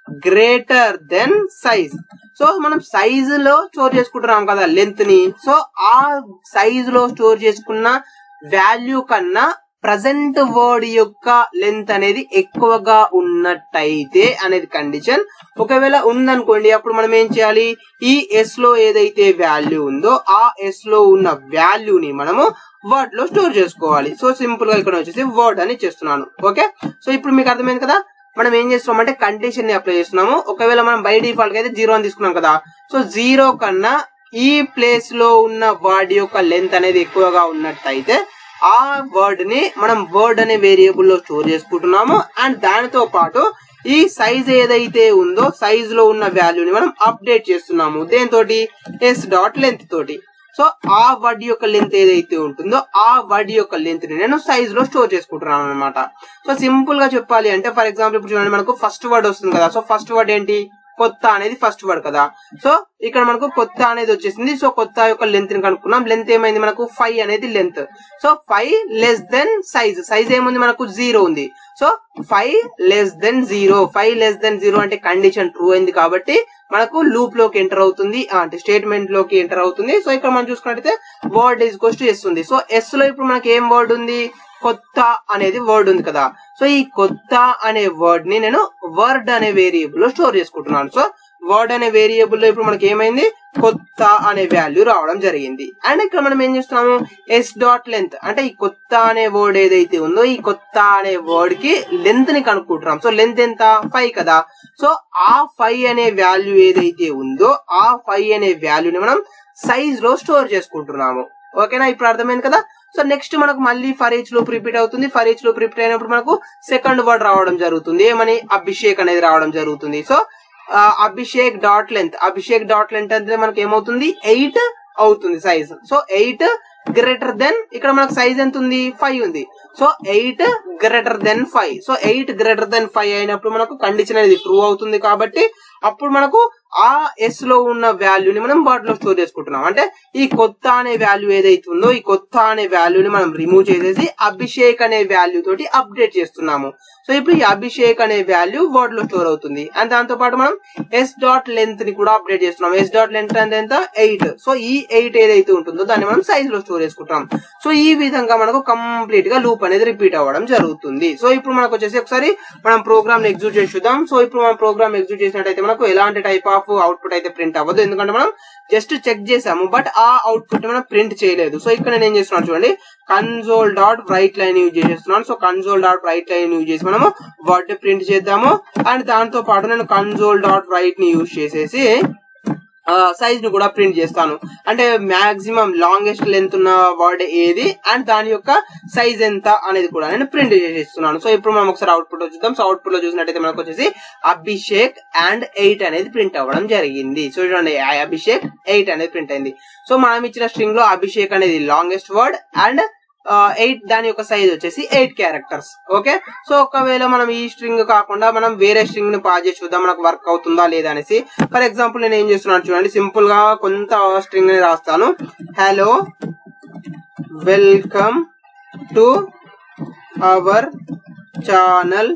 greater than size so మనం సైజ్ లో స్టోర్ చేసుకుంటున్నాం కదా లెంత్ ని సో ఆ సైజ్ లో స్టోర్ చేసుకున్న వాల్యూ కన్నా ప్రజెంట్ వర్డ్ యొక్క లెంత్ అనేది ఎక్కువగా ఉన్నట్టయితే అనేది కండిషన్ ఒకవేళ ఉందనుకోండి అప్పుడు మనం ఏం చేయాలి ఈ ఎస్ లో ఏదైతే వాల్యూ ఉందో ఆ ఎస్ లో ఉన్న వాల్యూని మనము వర్డ్ లో స్టోర్ చేసుకోవాలి సో సింపుల్ గా ఇక్కడ వచ్చేసి వర్డ్ అని చేస్తున్నాను ఓకే సో ఇప్పుడు మీకు అర్థమైంది కదా మనం ఏం చేస్తున్నాం అంటే కండిషన్ ని అప్లై చేస్తున్నాము ఒకవేళ మనం బై డిఫాల్ట్ అయితే జీరో అని తీసుకున్నాం కదా సో జీరో కన్నా ఈ ప్లేస్ లో ఉన్న వర్డ్ యొక్క లెంత్ అనేది ఎక్కువగా ఉన్నట్టయితే ఆ వర్డ్ ని మనం వర్డ్ అనే వేరియబుల్ లో స్టోర్ చేసుకుంటున్నాము అండ్ దానితో పాటు ఈ సైజ్ ఏదైతే ఉందో సైజ్ లో ఉన్న వాల్యూని మనం అప్డేట్ చేస్తున్నాము దేంతో ఎస్ డాట్ లెంత్ తోటి సో ఆ వర్డ్ యొక్క లెంత్ ఏదైతే ఉంటుందో ఆ వర్డ్ యొక్క లెంత్ ని నేను సైజ్ లో స్టోర్ చేసుకుంటున్నాను అనమాట సో సింపుల్ గా చెప్పాలి అంటే ఫర్ ఎగ్జాంపుల్ ఇప్పుడు చూడండి మనకు ఫస్ట్ వర్డ్ వస్తుంది కదా సో ఫస్ట్ వర్డ్ ఏంటి కొత్త అనేది ఫస్ట్ వర్డ్ కదా సో ఇక్కడ మనకు కొత్త అనేది వచ్చేసింది సో కొత్త యొక్క లెంత్ ని కనుక్కున్నాం లెంత్ ఏమైంది మనకు ఫైవ్ అనేది length so five less than size size ఏముంది మనకు జీరో ఉంది so five less than zero five less than zero అంటే కండిషన్ ట్రూ అయింది కాబట్టి మనకు లూప్ లోకి ఎంటర్ అవుతుంది ఆ, అంటే స్టేట్మెంట్ లోకి ఎంటర్ అవుతుంది సో ఇక్కడ మనం చూసుకున్నట్టయితే word is equals to S ఉంది సో ఎస్ లో ఇప్పుడు మనకి ఏం వర్డ్ ఉంది కొత్త అనేది వర్డ్ ఉంది కదా సో ఈ కొత్త అనే వర్డ్ ని నేను వర్డ్ అనే వేరియబుల్ లో స్టోర్ చేసుకుంటున్నాను సో వర్డ్ అనే వేరియబుల్ లో ఇప్పుడు మనకి ఏమైంది కొత్త అనే వాల్యూ రావడం జరిగింది అండ్ ఇక్కడ మనం ఏం చేస్తున్నాము ఎస్ డాట్ లెంత్ అంటే ఈ కొత్త అనే వర్డ్ ఏదైతే ఉందో ఈ కొత్త అనే వర్డ్ కి లెంత్ ని కనుక్కుంటున్నాం సో లెంత్ ఎంత ఫైవ్ కదా సో ఆ ఫైవ్ అనే వాల్యూ ఏదైతే ఉందో ఆ ఫైవ్ అనే వాల్యూని మనం సైజ్ లో స్టోర్ చేసుకుంటున్నాము ఓకేనా ఇప్పుడు అర్థమైంది కదా సో నెక్స్ట్ మనకు మళ్ళీ ఫర్ ఈచ్ లూప్ రిపీట్ అవుతుంది ఫర్ ఈచ్ లూప్ రిపీట్ అయినప్పుడు మనకు సెకండ్ వర్డ్ రావడం జరుగుతుంది ఏమని అభిషేక్ అనేది రావడం జరుగుతుంది సో ఆ, Abhishek dot length Abhishek dot length అంటే మనకి ఏమవుతుంది ఎయిట్ అవుతుంది size so eight greater than ఇక్కడ మనకు సైజ్ ఎంత ఉంది ఫైవ్ ఉంది so eight greater than five so eight greater than five అయినప్పుడు మనకు కండిషన్ అనేది ట్రూ అవుతుంది కాబట్టి అప్పుడు మనకు ఆ ఎస్ లో ఉన్న వాల్యూని మనం వర్డ్ లో స్టోర్ చేసుకుంటున్నాం అంటే ఈ కొత్త అనే వాల్యూ ఏదైతే ఉందో ఈ కొత్త అనే వాల్యూని మనం రిమూవ్ చేసేసి అభిషేక్ అనే వాల్యూ తోటి అప్డేట్ చేస్తున్నాము సో ఇప్పుడు ఈ అభిషేక్ అనే వాల్యూ వర్డ్ లో స్టోర్ అవుతుంది అండ్ దాంతో పాటు మనం ఎస్ డాట్ లెంత్ ని కూడా అప్డేట్ చేస్తున్నాం ఎస్ డాట్ లెంత్ అంటే ఎంత ఎయిట్ సో ఈ ఎయిట్ ఏదైతే ఉంటుందో దాన్ని మనం సైజ్ లో స్టోర్ చేసుకుంటాం సో ఈ విధంగా మనకు కంప్లీట్ గా లూప్ అనేది రిపీట్ అవ్వడం జరుగుతుంది సో ఇప్పుడు మనకు వచ్చేసి ఒకసారి మనం ప్రోగ్రామ్ ఎగ్జిక్యూట్ చేసి చూద్దాం సో ఇప్పుడు మనం ప్రోగ్రామ్ ఎగ్జిక్యూట్ చేసినట్టయితే మనకు ఎలాంటి టైప్ ఆఫ్ అవుట్పుట్ అయితే ప్రింట్ అవ్వదు ఎందుకంటే మనం జస్ట్ చెక్ చేసాము బట్ ఆ అవుట్పుట్ మనం ప్రింట్ చేయలేదు సో ఇక్కడ నేను ఏం చేస్తున్నాను చూడండి console dot write line use చేస్తున్నాను so console dot write line use చేసి మనము వర్డ్ ప్రింట్ చేద్దాము అండ్ దాంతో పాటు నేను కన్సోల్ డాట్ రైట్ ని యూజ్ చేసేసి సైజ్ ని కూడా ప్రింట్ చేస్తాను అంటే మాక్సిమం లాంగెస్ట్ లెంత్ ఉన్న వర్డ్ ఏది అండ్ దాని యొక్క సైజ్ ఎంత అనేది కూడా నేను ప్రింట్ చేసేస్తున్నాను సో ఇప్పుడు మనం ఒకసారి అవుట్పుట్ చూద్దాం సో అవుట్పుట్ లో చూసినట్టయితే మనకు వచ్చేసి అభిషేక్ అండ్ ఎయిట్ అనేది ప్రింట్ అవ్వడం జరిగింది సో చూడండి ఆ అభిషేక్ ఎయిట్ అనేది ప్రింట్ అయింది సో మనం ఇచ్చిన స్ట్రింగ్ లో అభిషేక్ అనేది లాంగెస్ట్ వర్డ్ అండ్ ఎయిట్ దాని యొక్క సైజ్ వచ్చేసి ఎయిట్ క్యారెక్టర్స్ ఓకే సో ఒకవేళ మనం ఈ స్ట్రింగ్ కాకుండా మనం వేరే స్ట్రింగ్ ని పాస్ చేసి చూద్దాం మనకు వర్క్ అవుతుందా లేదా అనేసి ఫర్ ఎగ్జాంపుల్ నేను ఏం చేస్తున్నాను చూడండి సింపుల్ గా కొంత స్ట్రింగ్ ని రాస్తాను hello welcome to our channel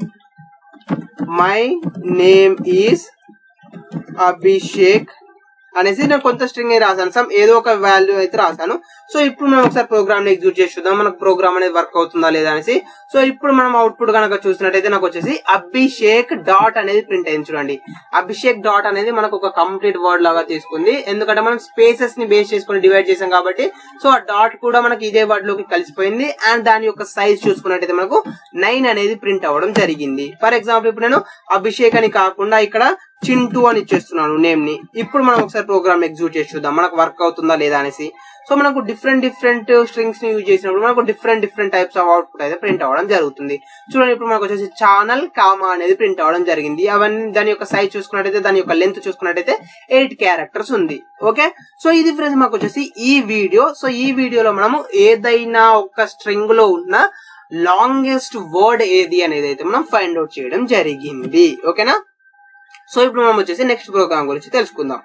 my name is Abhishek అనేసి నేను కొంత స్ట్రింగ్ రాశాను సమ్ ఏదో ఒక వాల్యూ అయితే రాశాను సో ఇప్పుడు మనం ఒకసారి ప్రోగ్రామ్ ని ఎగ్జిక్యూట్ చేసి చూద్దాం మనకు ప్రోగ్రామ్ అనేది వర్క్ అవుతుందా లేదా అనేసి సో ఇప్పుడు మనం అవుట్పుట్ కనుక చూసినట్టయితే నాకు వచ్చేసి అభిషేక్ డాట్ అనేది ప్రింట్ అయింది చూడండి అభిషేక్ డాట్ అనేది మనకు ఒక కంప్లీట్ వర్డ్ లాగా తీసుకుంది ఎందుకంటే మనం స్పేసెస్ ని బేస్ చేసుకుని డివైడ్ చేసాం కాబట్టి సో ఆ డాట్ కూడా మనకి ఇదే వర్డ్ లోకి కలిసిపోయింది అండ్ దాని యొక్క సైజ్ చూసుకున్నట్టయితే మనకు నైన్ అనేది ప్రింట్ అవ్వడం జరిగింది ఫర్ ఎగ్జాంపుల్ ఇప్పుడు నేను అభిషేక్ అని కాకుండా ఇక్కడ చింటూ అని ఇచ్చేస్తున్నాను నేమ్ ని ఇప్పుడు మనం ఒకసారి ప్రోగ్రామ్ ఎగ్జిక్యూట్ చేసి చూద్దాం మనకు వర్క్ అవుతుందా లేదా అనేసి సో మనకు డిఫరెంట్ డిఫరెంట్ స్ట్రింగ్స్ ని యూజ్ చేసినప్పుడు మనకు different different types of output అయితే ప్రింట్ అవ్వడం జరుగుతుంది చూడండి ఇప్పుడు మనకు వచ్చేసి ఛానల్ కామా అనేది ప్రింట్ అవ్వడం జరిగింది అవన్నీ దాని యొక్క సైజ్ చూసుకున్నట్టయితే దాని యొక్క లెంత్ చూసుకున్నట్టయితే ఎయిట్ క్యారెక్టర్స్ ఉంది ఓకే సో ఇది ఫ్రెండ్స్ మాకు వచ్చేసి ఈ వీడియో సో ఈ వీడియోలో మనము ఏదైనా ఒక స్ట్రింగ్ లో ఉన్న లాంగెస్ట్ వర్డ్ ఏది అనేది అయితే మనం ఫైండ్ అవుట్ చేయడం జరిగింది ఓకేనా సో ఇప్పుడు మనం వచ్చేసి నెక్స్ట్ ప్రోగ్రామ్ గురించి తెలుసుకుందాం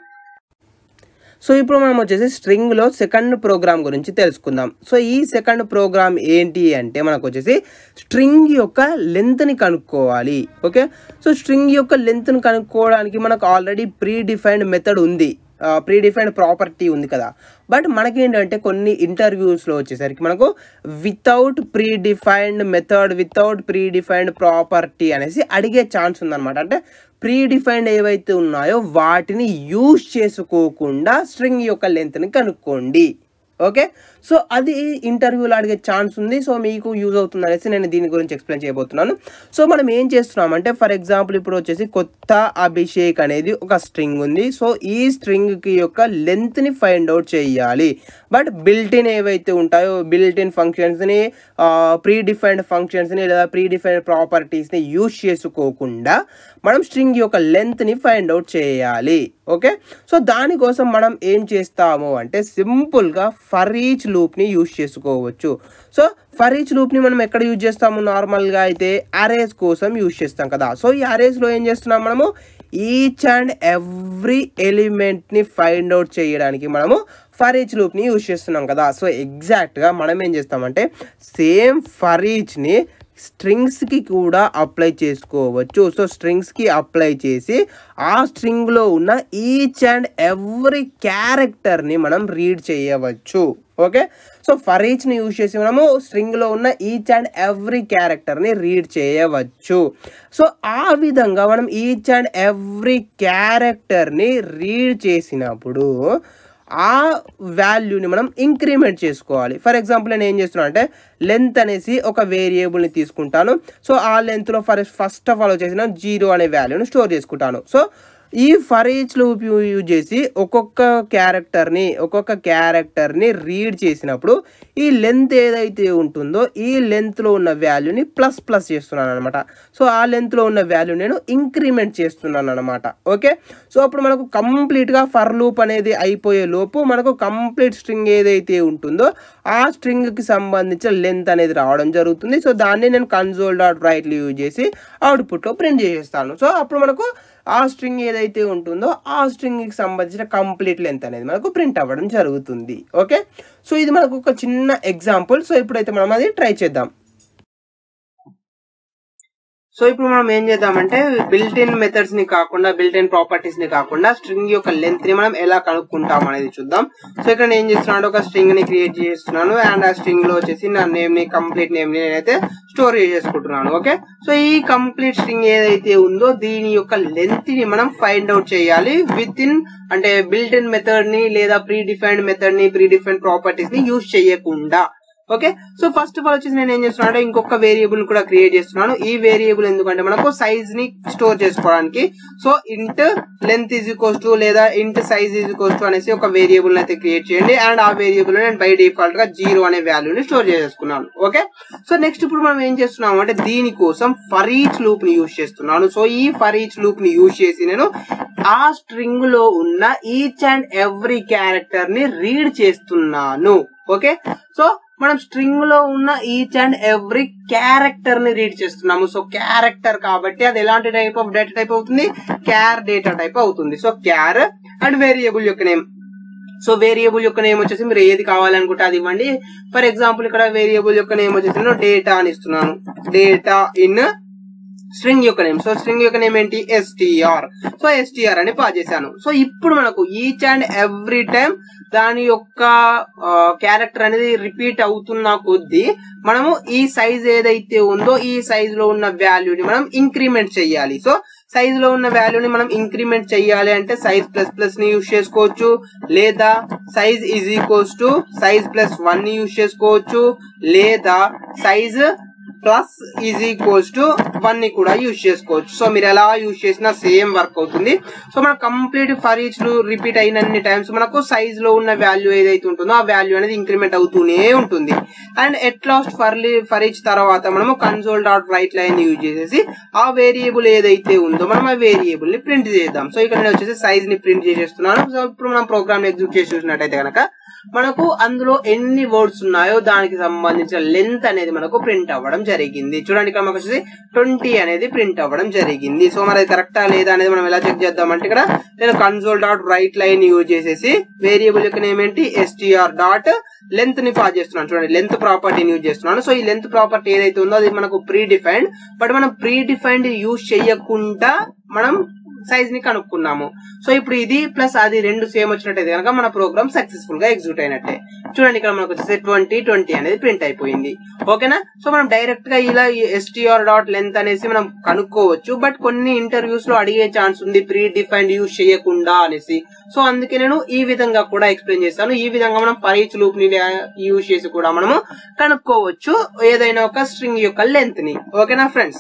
సో ఇప్పుడు మనం వచ్చేసి స్ట్రింగ్లో సెకండ్ ప్రోగ్రామ్ గురించి తెలుసుకుందాం సో ఈ సెకండ్ ప్రోగ్రామ్ ఏంటి అంటే మనకు వచ్చేసి స్ట్రింగ్ యొక్క లెంత్ని కనుక్కోవాలి ఓకే సో స్ట్రింగ్ యొక్క లెంత్ని కనుక్కోవడానికి మనకు ఆల్రెడీ ప్రీ డిఫైన్డ్ మెథడ్ ఉంది ప్రీ డిఫైన్డ్ ప్రాపర్టీ ఉంది కదా బట్ మనకి ఏంటంటే కొన్ని ఇంటర్వ్యూస్లో వచ్చేసరికి మనకు without predefined method without predefined property అనేసి అడిగే ఛాన్స్ ఉందన్నమాట అంటే ప్రీ డిఫైన్డ్ ఏవైతే ఉన్నాయో వాటిని యూజ్ చేసుకోకుండా స్ట్రింగ్ యొక్క లెంత్ని కనుక్కోండి ఓకే సో అది ఇంటర్వ్యూలో అడిగే ఛాన్స్ ఉంది సో మీకు యూజ్ అవుతుంది అనేసి నేను దీని గురించి ఎక్స్ప్లెయిన్ చేయబోతున్నాను సో మనం ఏం చేస్తున్నామంటే ఫర్ ఎగ్జాంపుల్ ఇప్పుడు వచ్చేసి కొత్త అభిషేక్ అనేది ఒక స్ట్రింగ్ ఉంది సో ఈ స్ట్రింగ్కి యొక్క లెంత్ని ఫైండ్ అవుట్ చేయాలి బట్ బిల్టిన్ ఏవైతే ఉంటాయో బిల్టిన్ ఫంక్షన్స్ని ప్రీ డిఫైన్డ్ ఫంక్షన్స్ని లేదా ప్రీ డిఫైన్డ్ ప్రాపర్టీస్ని యూజ్ చేసుకోకుండా మనం స్ట్రింగ్ యొక్క లెంత్ని ఫైండ్ అవుట్ చేయాలి ఓకే సో దానికోసం మనం ఏం చేస్తాము అంటే సింపుల్గా ఫర్ ఈచ్ లూప్ని యూజ్ చేసుకోవచ్చు సో ఫర్ ఈచ్ లూప్ని మనం ఎక్కడ యూజ్ చేస్తాము నార్మల్గా అయితే అరేస్ కోసం యూజ్ చేస్తాం కదా సో ఈ అరేస్లో ఏం చేస్తున్నాం మనము ఈచ్ అండ్ ఎవ్రీ ఎలిమెంట్ని ఫైండ్ అవుట్ చేయడానికి మనము ఫర్ ఈచ్ లూప్ని యూజ్ చేస్తున్నాం కదా సో ఎగ్జాక్ట్గా మనం ఏం చేస్తామంటే సేమ్ ఫర్ ఈచ్ని స్ట్రింగ్స్కి కూడా అప్లై చేసుకోవచ్చు సో స్ట్రింగ్స్కి అప్లై చేసి ఆ స్ట్రింగ్లో ఉన్న ఈచ్ అండ్ ఎవ్రీ క్యారెక్టర్ని మనం రీడ్ చేయవచ్చు ఓకే సో ఫర్ ఈచ్ని యూజ్ చేసి మనము స్ట్రింగ్లో ఉన్న ఈచ్ అండ్ ఎవ్రీ క్యారెక్టర్ని రీడ్ చేయవచ్చు సో ఆ విధంగా మనం ఈచ్ అండ్ ఎవ్రీ క్యారెక్టర్ని రీడ్ చేసినప్పుడు ఆ వాల్యూని మనం ఇంక్రిమెంట్ చేసుకోవాలి ఫర్ ఎగ్జాంపుల్ నేను ఏం చేస్తున్నాను అంటే లెంత్ అనేసి ఒక వేరియబుల్ని తీసుకుంటాను సో ఆ లెంత్లో ఫర్ ఫస్ట్ ఆఫ్ ఆల్ వచ్చేసి నేను జీరో అనే వాల్యూని స్టోర్ చేసుకుంటాను సో ఈ ఫర్ ఈచ్ లూప్ యూజ్ చేసి ఒక్కొక్క క్యారెక్టర్ని ఒక్కొక్క క్యారెక్టర్ని రీడ్ చేసినప్పుడు ఈ లెంత్ ఏదైతే ఉంటుందో ఈ లెంత్లో ఉన్న వాల్యూని ప్లస్ ప్లస్ చేస్తున్నాను అనమాట సో ఆ లెంత్లో ఉన్న వాల్యూ నేను ఇంక్రిమెంట్ చేస్తున్నాను అనమాట ఓకే సో అప్పుడు మనకు కంప్లీట్గా ఫర్ లూప్ అనేది అయిపోయే లోపు మనకు కంప్లీట్ స్ట్రింగ్ ఏదైతే ఉంటుందో ఆ స్ట్రింగ్కి సంబంధించిన లెంత్ అనేది రావడం జరుగుతుంది సో దాన్ని నేను కన్సోల్ డాట్ రైట్లు యూజ్ చేసి అవుట్పుట్లో ప్రింట్ చేసేస్తాను సో అప్పుడు మనకు ఆ స్ట్రింగ్ ఏదైతే ఉంటుందో ఆ స్ట్రింగ్కి సంబంధించిన కంప్లీట్ లెంత్ అనేది మనకు ప్రింట్ అవ్వడం జరుగుతుంది ఓకే సో ఇది మనకు ఒక చిన్న ఎగ్జాంపుల్ సో ఇప్పుడైతే మనం అది ట్రై చేద్దాం సో ఇప్పుడు మనం ఏం చేద్దామంటే బిల్ట్ ఇన్ మెథడ్స్ ని కాకుండా బిల్ట్ ఇన్ ప్రాపర్టీస్ ని కాకుండా స్ట్రింగ్ యొక్క లెంత్ ని మనం ఎలా కనుక్కుంటాం అనేది చూద్దాం సో ఇక్కడ నేను ఏం చేస్తున్నాను ఒక స్ట్రింగ్ ని క్రియేట్ చేస్తున్నాను అండ్ ఆ స్ట్రింగ్ లో వచ్చేసి నా నేమ్ ని కంప్లీట్ నేమ్ ని నేనైతే స్టోర్ చేసుకుంటున్నాను ఓకే సో ఈ కంప్లీట్ స్ట్రింగ్ ఏదైతే ఉందో దీని యొక్క లెంత్ ని మనం ఫైండ్ అవుట్ చేయాలి విత్ ఇన్ అంటే బిల్ట్ ఇన్ మెథడ్ ని లేదా ప్రీ డిఫైన్డ్ మెథడ్ ని ప్రీ డిఫైన్డ్ ప్రాపర్టీస్ ని యూజ్ చేయకుండా okay so first of all వచ్చేసి నేను ఏం చేస్తున్నాను ఇంకొక వేరియబుల్ కూడా క్రియేట్ చేస్తున్నాను ఈ వేరియబుల్ ఎందుకంటే మనకు సైజ్ ని స్టోర్ చేసుకోవడానికి సో ఇంట్ లెంత్ ఈజ్ ఈక్వల్స్ టు లేదా ఇంట్ సైజ్ ఈజ్ ఈక్వల్స్ టు అనేసి ఒక వేరియబుల్ అయితే క్రియేట్ చేయండి అండ్ ఆ వేరియబుల్ నేను బై డిఫాల్ట్ గా జీరో అనే వాల్యూని స్టోర్ చేసుకున్నాను ఓకే సో నెక్స్ట్ ఇప్పుడు మనం ఏం చేస్తున్నాము అంటే దీనికోసం ఫర్ ఈచ్ లూప్ ని యూజ్ చేస్తున్నాను సో ఈ ఫర్ ఈచ్ లూప్ ని యూజ్ చేసి నేను ఆ స్ట్రింగ్ లో ఉన్న ఈచ్ అండ్ ఎవ్రీ క్యారెక్టర్ ని రీడ్ చేస్తున్నాను ఓకే సో మనం స్ట్రింగ్ లో ఉన్న ఈచ్ అండ్ ఎవ్రీ క్యారెక్టర్ ని రీడ్ చేస్తున్నాము సో క్యారెక్టర్ కాబట్టి అది ఎలాంటి టైప్ ఆఫ్ డేటా టైప్ అవుతుంది క్యార్ డేటా టైప్ అవుతుంది సో క్యార్ అండ్ వేరియబుల్ యొక్క నేమ్ సో వేరియబుల్ యొక్క నేమ్ వచ్చేసి మీరు ఏది కావాలనుకుంటే అది ఇవ్వండి ఫర్ ఎగ్జాంపుల్ ఇక్కడ వేరియబుల్ యొక్క నేమ్ వచ్చేసి నేను డేటా అని ఇస్తున్నాను డేటా ఇన్ స్ట్రింగ్ యొక్క నేమ్ సో స్ట్రింగ్ యొక్క నేమ్ ఏంటి ఎస్టిఆర్ సో ఎస్టిఆర్ అని పాస్ చేశాను సో ఇప్పుడు మనకు ఈచ్ అండ్ ఎవ్రీ టైం దాని యొక్క క్యారెక్టర్ అనేది రిపీట్ అవుతున్న కొద్దీ మనము ఈ సైజ్ ఏదైతే ఉందో ఈ సైజ్ లో ఉన్న వాల్యూని మనం ఇంక్రిమెంట్ చేయాలి సో సైజ్ లో ఉన్న వాల్యూని మనం ఇంక్రిమెంట్ చేయాలి అంటే సైజ్ ప్లస్ ప్లస్ ని యూజ్ చేసుకోవచ్చు లేదా size is equals to size plus one ని యూజ్ చేసుకోవచ్చు లేదా size plus is equals to one ని కూడా యూజ్ చేసుకోవచ్చు సో మీరు ఎలా యూజ్ చేసినా సేమ్ వర్క్ అవుతుంది సో మనకు కంప్లీట్ ఫర్ ఈచ్ రిపీట్ అయినన్ని టైమ్స్ మనకు సైజ్ లో ఉన్న వాల్యూ ఏదైతే ఉంటుందో ఆ వాల్యూ అనేది ఇంక్రిమెంట్ అవుతూనే ఉంటుంది and at last for for each తర్వాత మనము console dot write line use చేసేసి ఆ వేరియబుల్ ఏదైతే ఉందో మనం ఆ వేరియబుల్ ని ప్రింట్ చేద్దాం సో ఇక్కడ నేను వచ్చేసి సైజ్ ని ప్రింట్ చేసేస్తున్నాను సో ఇప్పుడు మనం ప్రోగ్రామ్ ఎగ్జిక్యూట్ చేసి చూసినట్టయితే కనుక మనకు అందులో ఎన్ని వర్డ్స్ ఉన్నాయో దానికి సంబంధించిన లెంత్ అనేది మనకు ప్రింట్ అవ్వడం జరిగింది చూడండి ఇక్కడ మనకు వచ్చేసి ట్వంటీ అనేది ప్రింట్ అవ్వడం జరిగింది సో మరి అది కరెక్టా లేదా అనేది మనం ఎలా చెక్ చేద్దామంటే ఇక్కడ నేను console dot write line use చేసేసి వేరియబుల్ యొక్క నేమ్ ఏంటి ఎస్టీఆర్ డాట్ లెంత్ ని పాస్ చేస్తున్నాను చూడండి లెంత్ ప్రాపర్టీని యూజ్ చేస్తున్నాను సో ఈ లెంత్ ప్రాపర్టీ ఏదైతే ఉందో అది మనకు ప్రీ డిఫైన్డ్ బట్ మనం ప్రీ డిఫైన్డ్ యూజ్ చేయకుండా మనం సైజ్ ని కనుక్కున్నాము సో ఇప్పుడు ఇది ప్లస్ అది రెండు సేమ్ వచ్చినట్టయితే కనుక మన ప్రోగ్రామ్ సక్సెస్ఫుల్ గా ఎగ్జిక్యూట్ అయినట్టే చూడండి ఇక్కడ మనకు వచ్చేసి ట్వంటీ ట్వంటీ అనేది ప్రింట్ అయిపోయింది ఓకేనా సో మనం డైరెక్ట్ గా ఇలా ఎస్టీఆర్ డాట్ లెంత్ అనేసి మనం కనుక్కోవచ్చు బట్ కొన్ని ఇంటర్వ్యూస్ లో అడిగే ఛాన్స్ ఉంది ప్రీ డిఫైన్డ్ యూజ్ చేయకుండా అనేసి సో అందుకే నేను ఈ విధంగా కూడా ఎక్స్ప్లెయిన్ చేస్తాను ఈ విధంగా మనం పరీచ్ లూప్ ని యూజ్ చేసి కూడా మనము కనుక్కోవచ్చు ఏదైనా ఒక స్ట్రింగ్ యొక్క లెంత్ ని ఓకేనా ఫ్రెండ్స్